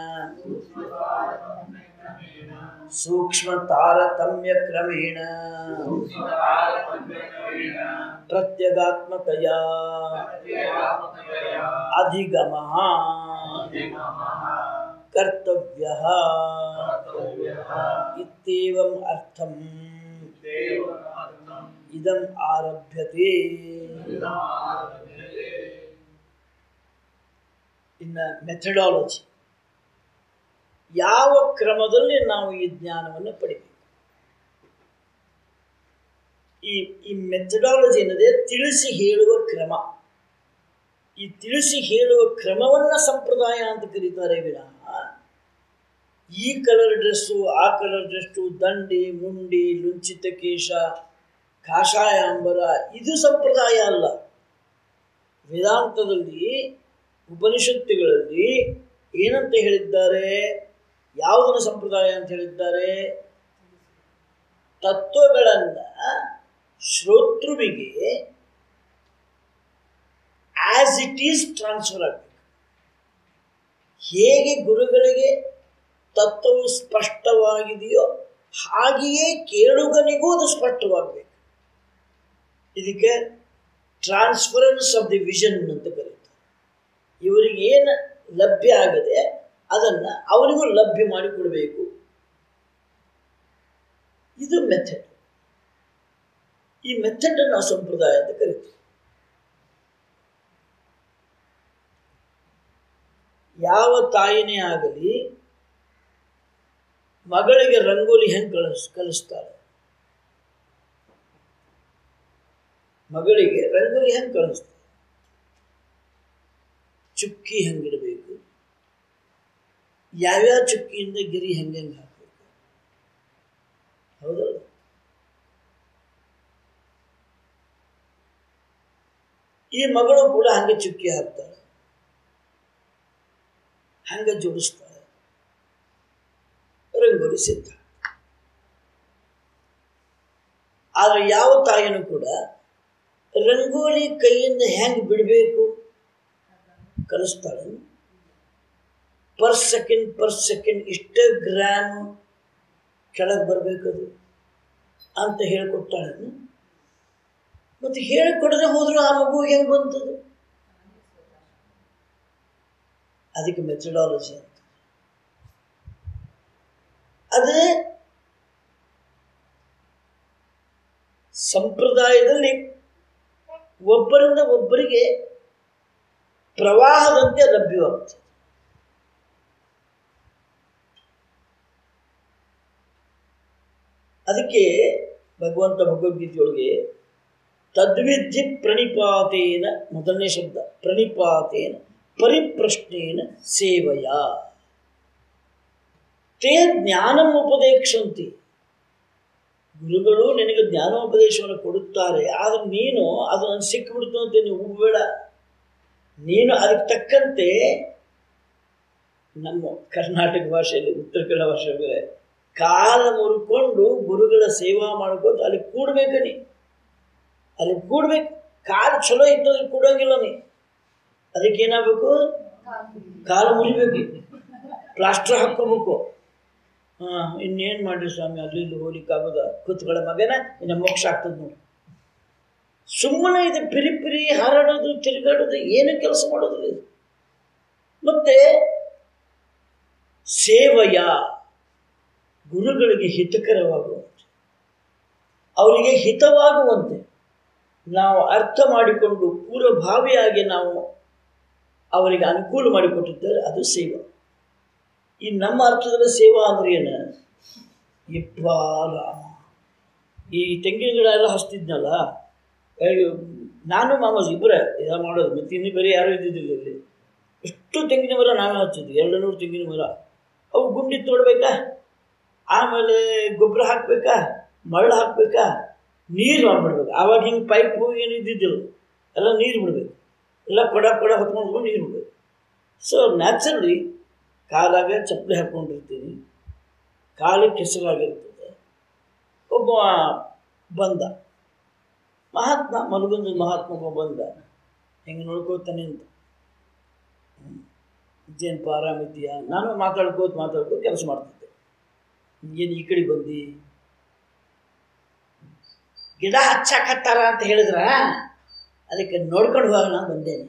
Speaker 1: ಸೂಕ್ಷ್ಮ ತಾರತಮ್ಯ ಕ್ರಮೇಣ
Speaker 2: ಸೂಕ್ಷ್ಮತಾರತಮ್ಯಕರೇಣ
Speaker 1: ಪ್ರತ್ಯಗಾತ್ಮತೆಯ
Speaker 2: ಪ್ರತ್ಯೇಕಾತ್ಮಕತೆಯ
Speaker 1: ಅಧಿಗಮ
Speaker 2: ಅಧಿಗಮಃ
Speaker 1: ಕರ್ತವ್ಯ
Speaker 2: ಕರ್ತವ್ಯಃ
Speaker 1: ಇತ್ಯೇವಂ ಅರ್ಥಂ
Speaker 2: ದೇವನಾಥಂ
Speaker 1: ಇದಂ ಆರಭ್ಯತೆ
Speaker 2: ಇದಮಾರಭ್ಯತೆ
Speaker 1: ಇನ್ನು ಮೆಥಡಾಲಜಿ ಯಾವ ಕ್ರಮದಲ್ಲಿ ನಾವು ಈ ಜ್ಞಾನವನ್ನು ಪಡಿಬೇಕು ಈ ಈ ಮೆಥಡಾಲಜಿ ಅನ್ನೋದೇ ತಿಳಿಸಿ ಹೇಳುವ ಕ್ರಮ ಈ ತಿಳಿಸಿ ಹೇಳುವ ಕ್ರಮವನ್ನು ಸಂಪ್ರದಾಯ ಅಂತ ಕರೀತಾರೆ ವಿನಃ ಈ ಕಲರ್ ಡ್ರೆಸ್ಸು ಆ ಕಲರ್ ಡ್ರೆಸ್ಸು ದಂಡಿ ಮುಂಡಿ ಲುಂಚಿತ ಕೇಶ ಕಾಷಾಯ ಅಂಬರ ಇದು ಸಂಪ್ರದಾಯ ಅಲ್ಲ ವೇದಾಂತದಲ್ಲಿ ಉಪನಿಷತ್ತುಗಳಲ್ಲಿ ಏನಂತ ಹೇಳಿದ್ದಾರೆ ಯಾವುದನ್ನು ಸಂಪ್ರದಾಯ ಅಂತ ಹೇಳಿದ್ದಾರೆ ತತ್ವಗಳನ್ನು ಶ್ರೋತೃವಿಗೆ ಆಸ್ ಇಟ್ ಈಸ್ ಟ್ರಾನ್ಸ್ಫರ್ ಆಗಬೇಕು ಹೇಗೆ ಗುರುಗಳಿಗೆ ತತ್ವವು ಸ್ಪಷ್ಟವಾಗಿದೆಯೋ ಹಾಗೆಯೇ ಕೇಳುಗನಿಗೂ ಅದು ಸ್ಪಷ್ಟವಾಗಬೇಕು ಇದಕ್ಕೆ ಟ್ರಾನ್ಸ್ಫರೆನ್ಸ್ ಆಫ್ ದಿ ವಿಷನ್ ಅಂತ ಕರೀತಾರೆ ಇವರಿಗೆ ಏನು ಲಭ್ಯ ಆಗದೆ ಅದನ್ನು ಅವರಿಗೂ ಲಭ್ಯ ಮಾಡಿಕೊಡಬೇಕು ಇದು ಮೆಥಡ್ ಈ ಮೆಥಡ್ ನಾವು ಸಂಪ್ರದಾಯ ಅಂತ ಕರಿತೀವಿ ಯಾವ ತಾಯಿನೇ ಆಗಲಿ ಮಗಳಿಗೆ ರಂಗೋಲಿ ಹೆಂಗೆ ಕಲಿಸ್ ಕಲಿಸ್ತಾಳೆ ಮಗಳಿಗೆ ರಂಗೋಲಿ ಹೆಂಗೆ ಕಲಿಸ್ತಾರೆ ಚುಕ್ಕಿ ಹೆಂಗಿಡಬೇಕು ಯಾವ್ಯಾವ ಚುಕ್ಕಿಯಿಂದ ಗಿರಿ ಹೆಂಗೆ ಹೆಂಗೆ ಹಾಕಬೇಕು ಹೌದಲ್ಲ ಈ ಮಗಳು ಕೂಡ ಹಂಗೆ ಚುಕ್ಕಿ ಹಾಕ್ತಾಳೆ ಹಂಗೆ ಜೋಡಿಸ್ತಾಳೆ ರಂಗೋಲಿ ಸಿದ್ಧ ಆದರೆ ಯಾವ ತಾಯಿನೂ ಕೂಡ ರಂಗೋಲಿ ಕೈಯಿಂದ ಹೆಂಗೆ ಬಿಡಬೇಕು ಕಲಿಸ್ತಾಳೆ ಪರ್ ಸೆಕೆಂಡ್ ಪರ್ ಸೆಕೆಂಡ್ ಇಷ್ಟೇ ಗ್ರಾಮ್ ಕೆಳಗೆ ಬರಬೇಕದು ಅಂತ ಹೇಳಿಕೊಟ್ಟಾಳೆ ಮತ್ತು ಹೇಳಿಕೊಡದೆ ಹೋದ್ರು ಆ ಮಗು ಹೆಂಗೆ ಬಂತದು ಅದಕ್ಕೆ ಮೆಥಡಾಲಜಿ ಅಂತ ಅದೇ ಸಂಪ್ರದಾಯದಲ್ಲಿ ಒಬ್ಬರಿಂದ ಒಬ್ಬರಿಗೆ ಪ್ರವಾಹದಂತೆ ಲಭ್ಯವಾಗ್ತದೆ ಅದಕ್ಕೆ ಭಗವಂತ ಭಗವದ್ಗೀತೆಯೊಳಗೆ ತದ್ವಿಧಿ ಪ್ರಣಿಪಾತೇನ ಮೊದಲನೇ ಶಬ್ದ ಪ್ರಣಿಪಾತೇನ ಪರಿಪ್ರಶ್ನೇನ ಸೇವೆಯ ತೇ ಜ್ಞಾನಂ ಉಪದೇಕ್ಷಂತಿ ಗುರುಗಳು ನಿನಗೆ ಜ್ಞಾನೋಪದೇಶವನ್ನು ಕೊಡುತ್ತಾರೆ ಆದರೆ ನೀನು ಅದು ನನಗೆ ಸಿಕ್ಕಿಬಿಡ್ತು ಅಂತ ನೀವು ಉಬ್ಬೇಡ ನೀನು ಅದಕ್ಕೆ ತಕ್ಕಂತೆ ನಮ್ಮ ಕರ್ನಾಟಕ ಭಾಷೆಯಲ್ಲಿ ಉತ್ತರ ಕನ್ನಡ ಭಾಷೆ ಬೇರೆ ಕಾಲ ಮುರ್ಕೊಂಡು ಗುರುಗಳ ಸೇವಾ ಮಾಡ್ಕೋತ ಅಲ್ಲಿ ಕೂಡ್ಬೇಕು ನೀ ಅಲ್ಲಿ ಕೂಡ್ಬೇಕು ಕಾಲು ಚಲೋ ಇತ್ತು ಅಲ್ಲಿ ಕೂಡೋಂಗಿಲ್ಲ ನೀ ಅದಕ್ಕೆ ಏನಾಗಬೇಕು ಕಾಲು ಮುರಿಬೇಕು ಪ್ಲಾಸ್ಟರ್ ಹಾಕ್ಕೋಬೇಕು ಹಾಂ ಇನ್ನೇನು ಮಾಡ್ರಿ ಸ್ವಾಮಿ ಅಲ್ಲಿ ಇಲ್ಲಿ ಹೋಗ್ಲಿಕ್ಕಾಗೋದ ಕೂತ್ಕೊಳ್ಳೋ ಮಗನ ಇನ್ನು ಮೋಕ್ಷ ಆಗ್ತದೆ ನೋಡಿ ಸುಮ್ಮನೆ ಇದು ಪಿರಿ ಪಿರಿ ಹಾರಾಡೋದು ತಿರುಗಾಡೋದು ಏನು ಕೆಲಸ ಮಾಡೋದಿಲ್ಲ ಇದು ಮತ್ತೆ ಸೇವೆಯ ಗುರುಗಳಿಗೆ ಹಿತಕರವಾಗುವಂತೆ ಅವರಿಗೆ ಹಿತವಾಗುವಂತೆ ನಾವು ಅರ್ಥ ಮಾಡಿಕೊಂಡು ಪೂರ್ವಭಾವಿಯಾಗಿ ನಾವು ಅವರಿಗೆ ಅನುಕೂಲ ಮಾಡಿಕೊಟ್ಟಿದ್ದಾರೆ ಅದು ಸೇವಾ ಈ ನಮ್ಮ ಅರ್ಥದಲ್ಲಿ ಸೇವಾ ಅಂದ್ರೆ ಏನು ಯಪ್ಪ ರಾಮ ಈ ತೆಂಗಿನ ಗಿಡ ಎಲ್ಲ ಹಚ್ತಿದ್ನಲ್ಲ ಅಯ್ಯೋ, ನಾನು ಮಾಮಸ್ ಇಬ್ಬರೇ ಇದೆಲ್ಲ ಮಾಡೋದು ಮತ್ತೆ ಇನ್ನೂ ಬೇರೆ ಯಾರೂ ಇದ್ದಿದ್ದಿಲ್ಲ ಇಲ್ಲಿ ಎಷ್ಟು ತೆಂಗಿನ ಮರ ನಾವೇ ಹಚ್ಚಿದ್ವಿ ಎರಡು ನೂರು ತೆಂಗಿನ ಮರ ಅವು ಗುಂಡಿ ತೋಡ್ಬೇಕಾ ಆಮೇಲೆ ಗೊಬ್ಬರ ಹಾಕ್ಬೇಕಾ ಮರಳು ಹಾಕ್ಬೇಕಾ ನೀರು ಮಾಡ್ಬಿಡ್ಬೇಕು ಆವಾಗ ಹಿಂಗೆ ಪೈಪು ಏನು ಇದ್ದಿದ್ದಿಲ್ಲ ಎಲ್ಲ ನೀರು ಬಿಡಬೇಕು ಎಲ್ಲ ಕೊಡ ಕೊಡ ಹೊತ್ಕೊಂಡು ನೀರು ಬಿಡಬೇಕು ಸೊ ನ್ಯಾಚುರಲಿ ಕಾಲಾಗ ಚಪ್ಪಲಿ ಹಾಕ್ಕೊಂಡಿರ್ತೀನಿ ಕಾಲಿಗೆ ಕೆಸರಾಗಿರ್ತದೆ ಒಬ್ಬ ಬಂದ ಮಹಾತ್ಮ ಮಲಗೊಂದು ಮಹಾತ್ಮ ಒಬ್ಬ ಬಂದ ಹೆಂಗೆ ನೋಡ್ಕೋತಾನೆ ಅಂತ ಇದೇನಪ್ಪ ಆರಾಮಿದ್ದೀಯಾ ನಾನು ಮಾತಾಡ್ಕೋತ ಮಾತಾಡ್ಕೋತ ಕೆಲಸ ಮಾಡ್ತಿದ್ದೆ ಏನು ಈ ಕಡೆ ಬಂದು ಗಿಡ ಹಚ್ಚಾಕತ್ತಾರ ಅಂತ ಹೇಳಿದ್ರ ಅದಕ್ಕೆ ನೋಡ್ಕೊಂಡು ಹೋಗೋಣ ಬಂದೇನೆ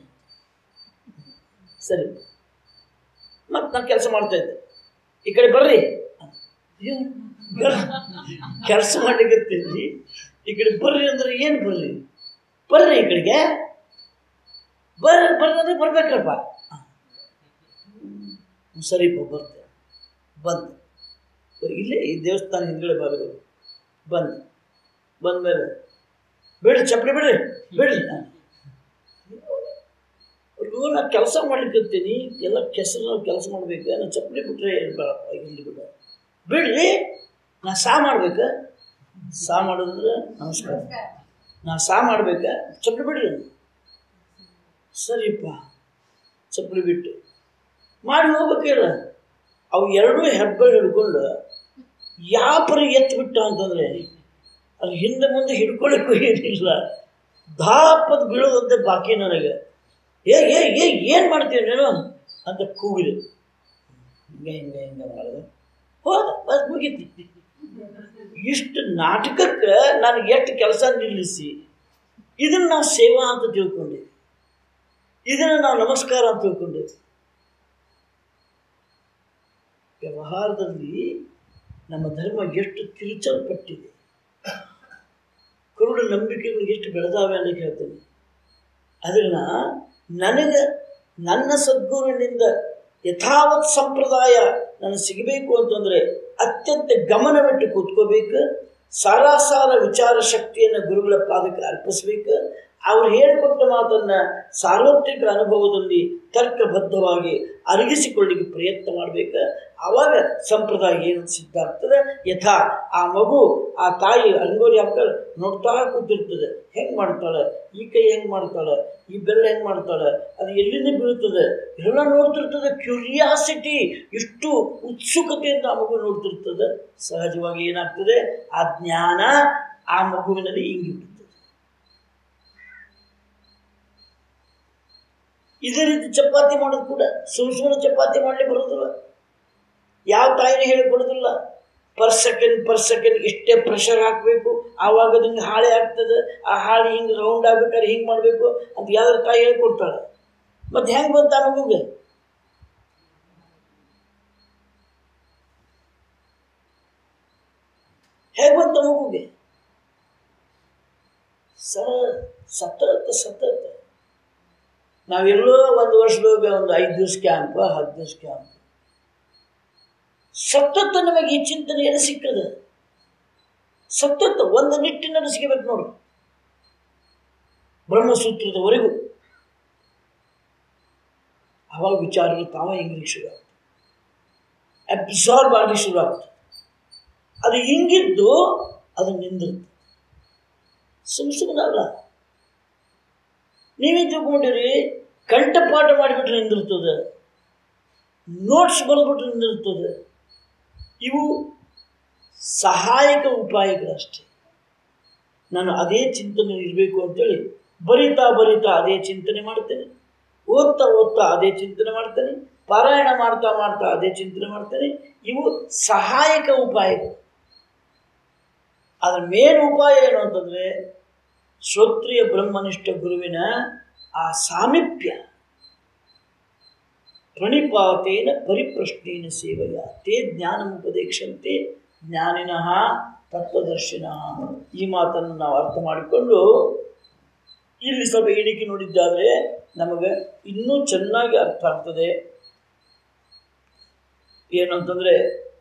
Speaker 1: ಸರಿ ಮತ್ತು ನಾನು ಕೆಲಸ ಮಾಡ್ತಾ ಇದ್ದೆ ಈ ಕಡೆ ಬರ್ರಿ ಕೆಲಸ ಮಾಡ್ಲಿಕ್ಕತ್ತೀನಿ ಈ ಕಡೆ ಬರ್ರಿ ಅಂದ್ರೆ ಏನು ಬರ್ರಿ ಬರ್ರಿ ಈ ಕಡೆಗೆ ಬರ್ರಿ ಬರ್ರಿ ಅಂದ್ರೆ ಬರ್ಬೇಕ್ರಪ್ಪ ಹ್ಮ್, ಸರಿಪ್ಪ ಬರ್ತೆ ಬಂದೆ ಇಲ್ಲೇ ಈ ದೇವಸ್ಥಾನ ಹಿಂದ್ಗಡೆ ಬಾಗಿಲು ಬಂದೆ ಬಂದಮೇಲೆ ಬಿಡ್ರಿ ಚಪ್ಪಲಿ ಬಿಡ್ರಿ ಬಿಡ್ರಿ ಅವ್ರಿಗೂ ನಾ ಕೆಲಸ ಮಾಡ್ಲಿಕ್ಕತ್ತೀನಿ ಎಲ್ಲ ಕೆಸರು ಕೆಲಸ ಮಾಡ್ಬೇಕು ನಾನು ಚಪ್ಪಲಿ ಬಿಟ್ರೆ ಬೇಡಪ್ಪ ಇಲ್ಲಿ ಬಿಡ ಬಿಡ್ರಿ ನಾ ಸಾ ಮಾಡ್ಬೇಕ ಸಾ ಮಾಡೋದಂದ್ರೆ ನಮಸ್ಕಾರ ನಾ ಸಾ ಮಾಡ್ಬೇಕ ಚಪ್ಪಲಿ ಬಿಡ್ರಿ ಸರಿಪ್ಪ ಚಪ್ಪಲಿ ಬಿಟ್ಟು ಮಾಡಿ ಹೋಗ್ಬೇಕಿಲ್ಲ ಅವು ಎರಡೂ ಹೆಬ್ಬೆ ಹಿಡ್ಕೊಂಡು ಯಾವ ಪರಿ ಎತ್ತಿಬಿಟ್ಟ ಅಂತಂದರೆ ಅಲ್ಲಿ ಹಿಂದೆ ಮುಂದೆ ಹಿಡ್ಕೊಳ್ಳಿಕ್ಕೂ ಏನಿಲ್ಲ ಧಾಪದ ಬೀಳೋದಂತೆ ಬಾಕಿ ನನಗೆ ಏ ಏ ಏ ಏನು ಮಾಡ್ತೀವಿ ನೀನು ಅಂತ ಕೂಗಿದೆ ಹಿಂಗೆ ಹಿಂಗೆ ಹಿಂಗೆ ಮಾಡಿದೆ ಹೋದ ಬಸ್ ಮುಗೀತಿ ಇಷ್ಟು ನಾಟಕಕ್ಕೆ ನನಗೆ ಎಷ್ಟು ಕೆಲಸ ನಿಲ್ಲಿಸಿ ಇದನ್ನು ನಾವು ಸೇವಾ ಅಂತ ತಿಳ್ಕೊಂಡೇವೆ ಇದನ್ನು ನಾವು ನಮಸ್ಕಾರ ಅಂತ ತಿಳ್ಕೊಂಡೇವೆ ವ್ಯವಹಾರದಲ್ಲಿ ನಮ್ಮ ಧರ್ಮ ಎಷ್ಟು ತಿರುಚಲ್ಪಟ್ಟಿದೆ ಕುರುಡು ನಂಬಿಕೆಗಳು ಎಷ್ಟು ಬೆಳೆದಾವೆ ಅಂತ ಹೇಳ್ತೇನೆ ಅದನ್ನ ನನಗೆ ನನ್ನ ಸದ್ಗುರುವಿನಿಂದ ಯಥಾವತ್ ಸಂಪ್ರದಾಯ ನನಗೆ ಸಿಗಬೇಕು ಅಂತಂದರೆ ಅತ್ಯಂತ ಗಮನವಿಟ್ಟು ಕೂತ್ಕೋಬೇಕು ಸಾರಾಸಾರ ವಿಚಾರ ಶಕ್ತಿಯನ್ನು ಗುರುಗಳ ಪಾದಕ್ಕೆ ಅರ್ಪಿಸ್ಬೇಕು ಅವ್ರು ಹೇಳಿಕೊಟ್ಟ ಮಾತನ್ನು ಸಾರ್ವತ್ರಿಕ ಅನುಭವದಲ್ಲಿ ತರ್ಕಬದ್ಧವಾಗಿ ಅರಗಿಸಿಕೊಳ್ಳಿಕ್ಕೆ ಪ್ರಯತ್ನ ಮಾಡಬೇಕು ಆವಾಗ ಸಂಪ್ರದಾಯ ಏನು ಸಿದ್ಧ ಆಗ್ತದೆ ಯಥಾ ಆ ಮಗು ಆ ತಾಯಿ ರಂಗೋಲಿ ಹಾಕ್ತಾರೆ ನೋಡ್ತಾ ಕೂತಿರ್ತದೆ ಹೆಂಗೆ ಮಾಡ್ತಾಳೆ ಈ ಕೈ ಹೆಂಗೆ ಮಾಡ್ತಾಳೆ ಈ ಬೆಲ್ಲ ಹೆಂಗೆ ಮಾಡ್ತಾಳೆ ಅದು ಎಲ್ಲಿಂದ ಬೀಳ್ತದೆ ಎಲ್ಲ ನೋಡ್ತಿರ್ತದೆ ಕ್ಯೂರಿಯಾಸಿಟಿ ಎಷ್ಟು ಉತ್ಸುಕತೆಯಿಂದ ಆ ಮಗು ನೋಡ್ತಿರ್ತದೆ ಸಹಜವಾಗಿ ಏನಾಗ್ತದೆ ಆ ಜ್ಞಾನ ಆ ಮಗುವಿನಲ್ಲಿ ಇಂಗಿಬಿಡ್ತದೆ ಇದೇ ರೀತಿ ಚಪಾತಿ ಮಾಡೋದು ಕೂಡ ಸುಮ್ ಸುಮ್ಮನೆ ಚಪಾತಿ ಮಾಡಲಿ ಬರೋದಿಲ್ಲ ಯಾವ ತಾಯಿನೂ ಹೇಳಿಕೊಡೋದಿಲ್ಲ ಪರ್ ಸೆಕೆಂಡ್ ಪರ್ ಸೆಕೆಂಡ್ ಇಷ್ಟೇ ಪ್ರೆಷರ್ ಹಾಕಬೇಕು ಆವಾಗ ಅದು ಹಿಂಗೆ ಹಾಳೆ ಆಗ್ತದೆ ಆ ಹಾಳೆ ಹಿಂಗೆ ರೌಂಡ್ ಆಗ್ಬೇಕಾದ್ರೆ ಹಿಂಗೆ ಮಾಡಬೇಕು ಅಂತ ಯಾವ್ದಾರು ತಾಯಿ ಹೇಳ್ಕೊಡ್ತಾಳೆ ಮತ್ತು ಹೆಂಗೆ ಬಂತ ಆ ಮಗುಗೆ ಹೇಗೆ ಬಂತ ಮಗುಗೆ ಸ ಸತತ ಸತತ ನಾವೆಲ್ಲೋ ಒಂದು ವರ್ಷದೊಳಗೆ ಒಂದು ಐದು ದಿವಸ ಕ್ಯಾಂಪ್ ಹತ್ತು ದಿವಸ ಕ್ಯಾಂಪ್ ಸತತ ನಮಗೆ ಈ ಚಿಂತನೆ ಎಲ್ಲಿ ಸಿಕ್ಕದ ಸತತ ಒಂದು ನಿಟ್ಟಿನಲ್ಲಿ ಸಿಗಬೇಕು ನೋಡು ಬ್ರಹ್ಮಸೂತ್ರದವರೆಗೂ ಅವಾಗ ವಿಚಾರಗಳು ತಾವ ಇಂಗ್ಲೀಷ್ ಶುರು ಆಗ್ತದೆ ಅಬ್ಸಾರ್ಬ್ ಆಗಿ ಶುರು ಆಗ್ತದೆ ಅದು ಹಿಂಗಿದ್ದು ಅದು ನಿಂದಿರುತ್ತೆ ಸುಮ್ ಸುಮ್ಮನಲ್ಲ ನೀವೇ ತಿಳ್ಕೊಂಡಿರಿ ಕಂಠಪಾಠ ಮಾಡಿಬಿಟ್ರೆ ನಿಂದಿರ್ತದೆ ನೋಟ್ಸ್ ಬರೆದ್ಬಿಟ್ರೆ ನಿಂದಿರ್ತದೆ ಇವು ಸಹಾಯಕ ಉಪಾಯಗಳಷ್ಟೇ ನಾನು ಅದೇ ಚಿಂತನೆ ಇರಬೇಕು ಅಂತೇಳಿ ಬರಿತಾ ಬರಿತಾ ಅದೇ ಚಿಂತನೆ ಮಾಡ್ತೇನೆ ಓದ್ತಾ ಓದ್ತಾ ಅದೇ ಚಿಂತನೆ ಮಾಡ್ತೇನೆ ಪಾರಾಯಣ ಮಾಡ್ತಾ ಮಾಡ್ತಾ ಅದೇ ಚಿಂತನೆ ಮಾಡ್ತೇನೆ ಇವು ಸಹಾಯಕ ಉಪಾಯಗಳು ಅದರ ಮೇನ್ ಉಪಾಯ ಏನು ಅಂತಂದರೆ ಶ್ರೋತ್ರಿಯ ಬ್ರಹ್ಮನಿಷ್ಠ ಗುರುವಿನ ಆ ಸಾಮೀಪ್ಯ ಪ್ರಣಿಪಾತೇನ ಪರಿಪ್ರಶ್ನೇನ ಸೇವೆಯ ತೇ ಜ್ಞಾನಮುಪದೇಕ್ಷಂತೆ ಜ್ಞಾನಿನಃ ತತ್ವದರ್ಶಿನ ಈ ಮಾತನ್ನು ನಾವು ಅರ್ಥ ಮಾಡಿಕೊಂಡು ಇಲ್ಲಿ ಸ್ವಲ್ಪ ಎಣಿಕೆ ನೋಡಿದ್ದಾದರೆ ನಮಗೆ ಇನ್ನೂ ಚೆನ್ನಾಗಿ ಅರ್ಥ ಆಗ್ತದೆ ಏನು ಅಂತಂದರೆ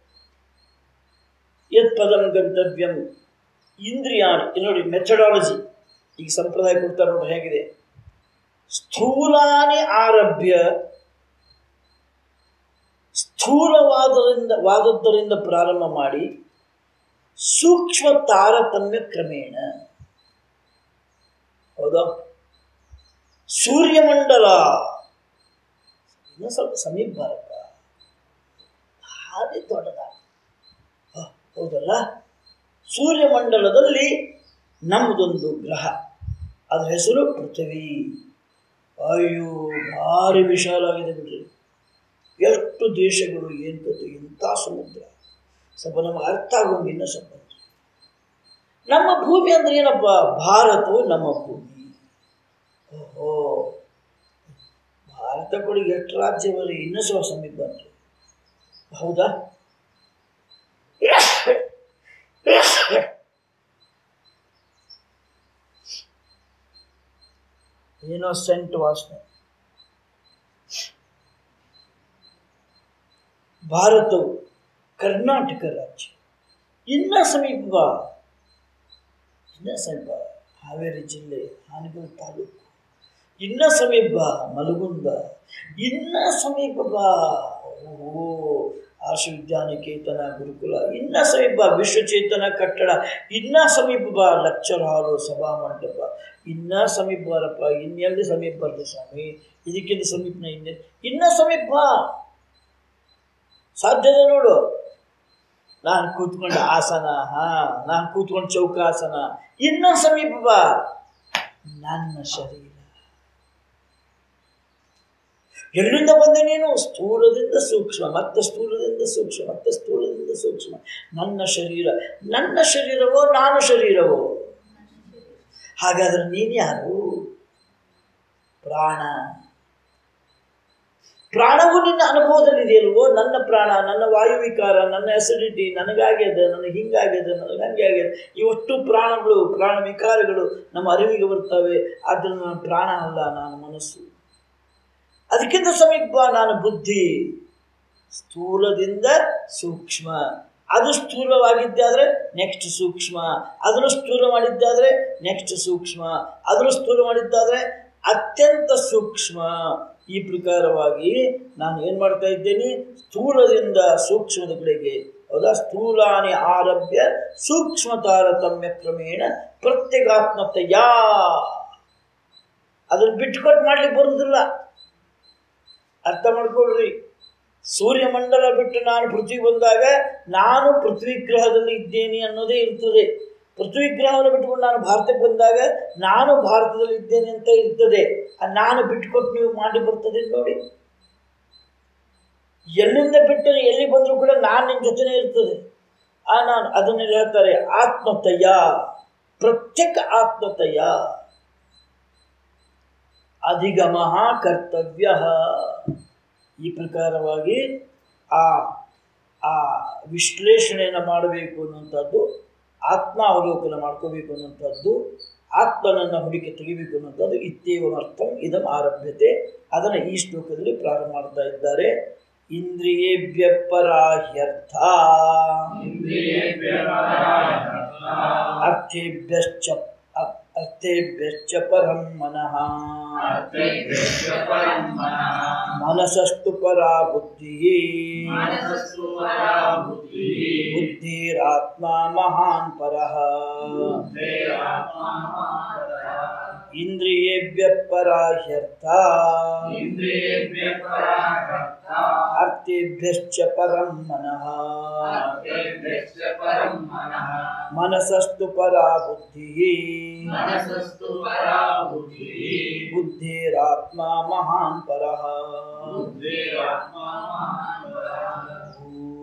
Speaker 1: ಯತ್ ಪದಂ ಗಂತವ್ಯಂ ಇಂದ್ರಿಯಾಣಿ ಇಲ್ಲಿ ನೋಡಿ ಮೆಥಡಾಲಜಿ ಈಗ ಸಂಪ್ರದಾಯ ಕೊಡ್ತಾರೆ ನೋಡಿ ಹೇಗಿದೆ ಸ್ಥೂಲಾನಿ ಆರಭ್ಯ ಸ್ಥೂಲವಾದರಿಂದ ವಾದದ್ದರಿಂದ ಪ್ರಾರಂಭ ಮಾಡಿ ಸೂಕ್ಷ್ಮ ತಾರತಮ್ಯ ಕ್ರಮೇಣ ಹೌದಾ ಸೂರ್ಯಮಂಡಲ ಇನ್ನೂ ಸ್ವಲ್ಪ ಸಮೀಪ ಬರಪ್ಪ ಭಾರಿ ದೊಡ್ಡದ ಹ, ಹೌದಲ್ಲ ಸೂರ್ಯಮಂಡಲದಲ್ಲಿ ನಮ್ಮದೊಂದು ಗ್ರಹ ಅದರ ಹೆಸರು ಪೃಥ್ವಿ ಅಯ್ಯೋ ಭಾರಿ ವಿಶಾಲವಾಗಿದೆ ಬಿಡ್ರಿ ಎಷ್ಟು ದೇಶಗಳು ಏನು ಕಥೆ ಎಂಥ ಸಮುದ್ರ ಸ್ವಲ್ಪ ನಮಗೆ ಅರ್ಥ ಆಗೋಂಗೆ ಇನ್ನೂ ಸ್ವಲ್ಪ ನಮ್ಮ ಭೂಮಿ ಅಂದ್ರೆ ಏನಪ್ಪ ಭಾರತವು ನಮ್ಮ ಭೂಮಿ ಓಹೋ ಭಾರತ ಕೂಡ ಎಷ್ಟು ರಾಜ್ಯವರಿ ಇನ್ನೂ ಸ್ವಲ್ಪ ಸಮೀಪ ಬನ್ರಿ ಹೌದಾ ಏನೋ ಸೆಂಟ್ ವಾಸನೆ ಭಾರತವು ಕರ್ನಾಟಕ ರಾಜ್ಯ ಇನ್ನ ಸಮೀಪ ಬಾ ಇನ್ನ ಸಮೀಪ ಹಾವೇರಿ ಜಿಲ್ಲೆ ಹಾನಗಲ್ ತಾಲೂಕು ಇನ್ನ ಸಮೀಪ ಬಾ ಮಲಗುಂದ ಇನ್ನ ಸಮೀಪ ಬಾ ಓಹೋ ಆರ್ಷ ವಿದ್ಯಾನಿಕೇತನ ಗುರುಕುಲ ಇನ್ನ ಸಮೀಪ ಬಾ ವಿಶ್ವಚೇತನ ಕಟ್ಟಡ ಇನ್ನ ಸಮೀಪ ಬಾ ಲೆಕ್ಚರ್ ಹಾಲು ಸಭಾ ಮಂಟಪ ಇನ್ನ ಸಮೀಪ ಬಾರಪ್ಪ ಇನ್ನೆಲ್ಲಿ ಸಮೀಪ ಬರ್ತದೆ ಸ್ವಾಮಿ ಇದಕ್ಕಿಂತ ಸಮೀಪನ ಇನ್ನೆ ಇನ್ನ ಸಮೀಪ ಬಾ ಸಾಧ್ಯತೆ ನೋಡು ನಾನು ಕೂತ್ಕೊಂಡು ಆಸನ ಹಾ ನಾನು ಕೂತ್ಕೊಂಡು ಚೌಕಾಸನ ಇನ್ನ ಸಮೀಪ ಬಾ ನನ್ನ ಶರೀರ ಎಲ್ಲಿಂದ ಬಂದೆ ನೀನು ಸ್ಥೂಲದಿಂದ ಸೂಕ್ಷ್ಮ ಮತ್ತೆ ಸ್ಥೂಲದಿಂದ ಸೂಕ್ಷ್ಮ ಮತ್ತೆ ಸ್ಥೂಲದಿಂದ ಸೂಕ್ಷ್ಮ ನನ್ನ ಶರೀರ ನನ್ನ ಶರೀರವೋ ನಾನು ಶರೀರವೋ ಹಾಗಾದ್ರೆ ನೀನು ಯಾರು ಪ್ರಾಣ ಪ್ರಾಣವು ನಿನ್ನ ಅನುಭವದಲ್ಲಿದೆಯಲ್ವೋ ನನ್ನ ಪ್ರಾಣ ನನ್ನ ವಾಯುವಿಕಾರ ನನ್ನ ಅಸಿಡಿಟಿ ನನಗಾಗ್ಯದ ನನಗೆ ಹಿಂಗಾಗ್ಯದ ನನಗೆ ಹಂಗೆ ಆಗ್ಯದ ಇವಷ್ಟು ಪ್ರಾಣಗಳು ಪ್ರಾಣ ವಿಕಾರಗಳು ನಮ್ಮ ಅರಿವಿಗೆ ಬರ್ತವೆ ಆದ್ದರಿಂದ ನಾನು ಪ್ರಾಣ ಅಲ್ಲ ನಾನು ಮನಸ್ಸು ಅದಕ್ಕಿಂತ ಸಮೀಪ ನಾನು ಬುದ್ಧಿ ಸ್ಥೂಲದಿಂದ ಸೂಕ್ಷ್ಮ ಅದು ಸ್ಥೂಲವಾಗಿದ್ದಾದರೆ ನೆಕ್ಸ್ಟ್ ಸೂಕ್ಷ್ಮ ಅದನ್ನು ಸ್ಥೂಲ ಮಾಡಿದ್ದಾದರೆ ನೆಕ್ಸ್ಟ್ ಸೂಕ್ಷ್ಮ ಅದನ್ನು ಸ್ಥೂಲ ಮಾಡಿದ್ದಾದರೆ ಅತ್ಯಂತ ಸೂಕ್ಷ್ಮ ಈ ಪ್ರಕಾರವಾಗಿ ನಾನು ಏನು ಮಾಡ್ತಾ ಇದ್ದೇನೆ ಸ್ಥೂಲದಿಂದ ಸೂಕ್ಷ್ಮದ ಕಡೆಗೆ ಹೌದಾ ಸ್ಥೂಲಾನಿ ಆರಭ್ಯ ಸೂಕ್ಷ್ಮ ತಾರತಮ್ಯ ಕ್ರಮೇಣ ಪ್ರತ್ಯೇಗಾತ್ಮತೆಯ ಅದನ್ನು ಬಿಟ್ಕೊಟ್ಟು ಮಾಡ್ಲಿಕ್ಕೆ ಬರುವುದಿಲ್ಲ ಅರ್ಥ ಮಾಡ್ಕೊಳ್ರಿ ಸೂರ್ಯಮಂಡಲ ಬಿಟ್ಟು ನಾನು ಪೃಥ್ವಿ ಬಂದಾಗ ನಾನು ಪೃಥ್ವಿ ಗ್ರಹದಲ್ಲಿ ಇದ್ದೇನೆ ಅನ್ನೋದೇ ಇರ್ತದೆ ಪೃಥ್ವಿ ಗ್ರಹವನ್ನು ಬಿಟ್ಟುಕೊಂಡು ನಾನು ಭಾರತಕ್ಕೆ ಬಂದಾಗ ನಾನು ಭಾರತದಲ್ಲಿ ಇದ್ದೇನೆ ಅಂತ ಇರ್ತದೆ ಆ ನಾನು ಬಿಟ್ಕೊಟ್ಟು ನೀವು ಮಾಡಿ ಬರ್ತದೆ ನೋಡಿ ಎಲ್ಲಿಂದ ಬಿಟ್ಟು ಎಲ್ಲಿ ಬಂದರೂ ಕೂಡ ನಾನು ನಿಮ್ಮ ಜೊತೆನೇ ಇರ್ತದೆ ಆ ನಾನು ಅದನ್ನೆಲ್ಲ ಹೇಳ್ತಾರೆ ಆತ್ಮತಯ ಪ್ರತ್ಯೇಕ ಆತ್ಮತಯ ಅಧಿಗಮ ಕರ್ತವ್ಯ ಈ ಪ್ರಕಾರವಾಗಿ ಆ ಆ ವಿಶ್ಲೇಷಣೆಯನ್ನು ಮಾಡಬೇಕು ಅನ್ನುವಂಥದ್ದು ಆತ್ಮ ಅವಲೋಕನ ಮಾಡ್ಕೋಬೇಕು ಅನ್ನುವಂಥದ್ದು ಆತ್ಮನನ್ನು ಹುಡುಕಿ ತೆಗಿಬೇಕು ಅನ್ನುವಂಥದ್ದು ಇತ್ಯೇವ ಅರ್ಥಂ ಇದಂ ಆರಭ್ಯತೆ ಅದನ್ನು ಈ ಶ್ಲೋಕದಲ್ಲಿ ಪ್ರಾರಂಭ ಮಾಡ್ತಾ ಇದ್ದಾರೆ ಇಂದ್ರಿಯೇಭ್ಯ ಪರಾಹ್ಯರ್ಥ
Speaker 2: ಇಂದ್ರಿಯೇಭ್ಯಃ ಪರಾಯಃ
Speaker 1: ಅರ್ಥೇಭ್ಯಶ್ಚ ಅ- ಅರ್ಥೇಭ್ಯಶ್ಚ ಪರಂ ಮನಃ
Speaker 2: ಅರ್ಥೇಭ್ಯಶ್ಚ ಪರಂ ಮನಃ
Speaker 1: ಮನಸಸ್ತು ಪರಾ ಬುದ್ಧಿ
Speaker 2: ಮನಸ್ಸು ಪರಾ ಬುದ್ಧಿಃ
Speaker 1: ಬುದ್ಧಿರಾತ್ಮ ಮಹಾನ್ ಪರಃ
Speaker 2: ಬುದ್ಧೇರಾತ್ಮ ಮಹಾಪರಃ
Speaker 1: ಇಂದ್ರಿಯೇಭ್ಯ ಪರಾಹ್ಯರ್ಥ
Speaker 2: ಇಂದ್ರಿಯೇಭ್ಯಃ ಪರಾಯಃ
Speaker 1: ಅರ್ಥೇಭ್ಯಶ್ಚ ಪರಂ ಮನಃ
Speaker 2: ಅರ್ಥೇಭ್ಯಶ್ಚ ಪರಂ ಮನಃ
Speaker 1: ಮನಸಸ್ತು ಪರಾ ಬುದ್ಧಿ
Speaker 2: ಮನಸ್ಸಸ್ತು ಪರಾ ಬುದ್ಧಿಃ
Speaker 1: ಬುದ್ಧಿರಾತ್ಮ ಮಹಾನ್ ಪರಃ
Speaker 2: ಬುದ್ಧೇರಾತ್ಮ ಮಹಾಪರಃ
Speaker 1: ಓಂ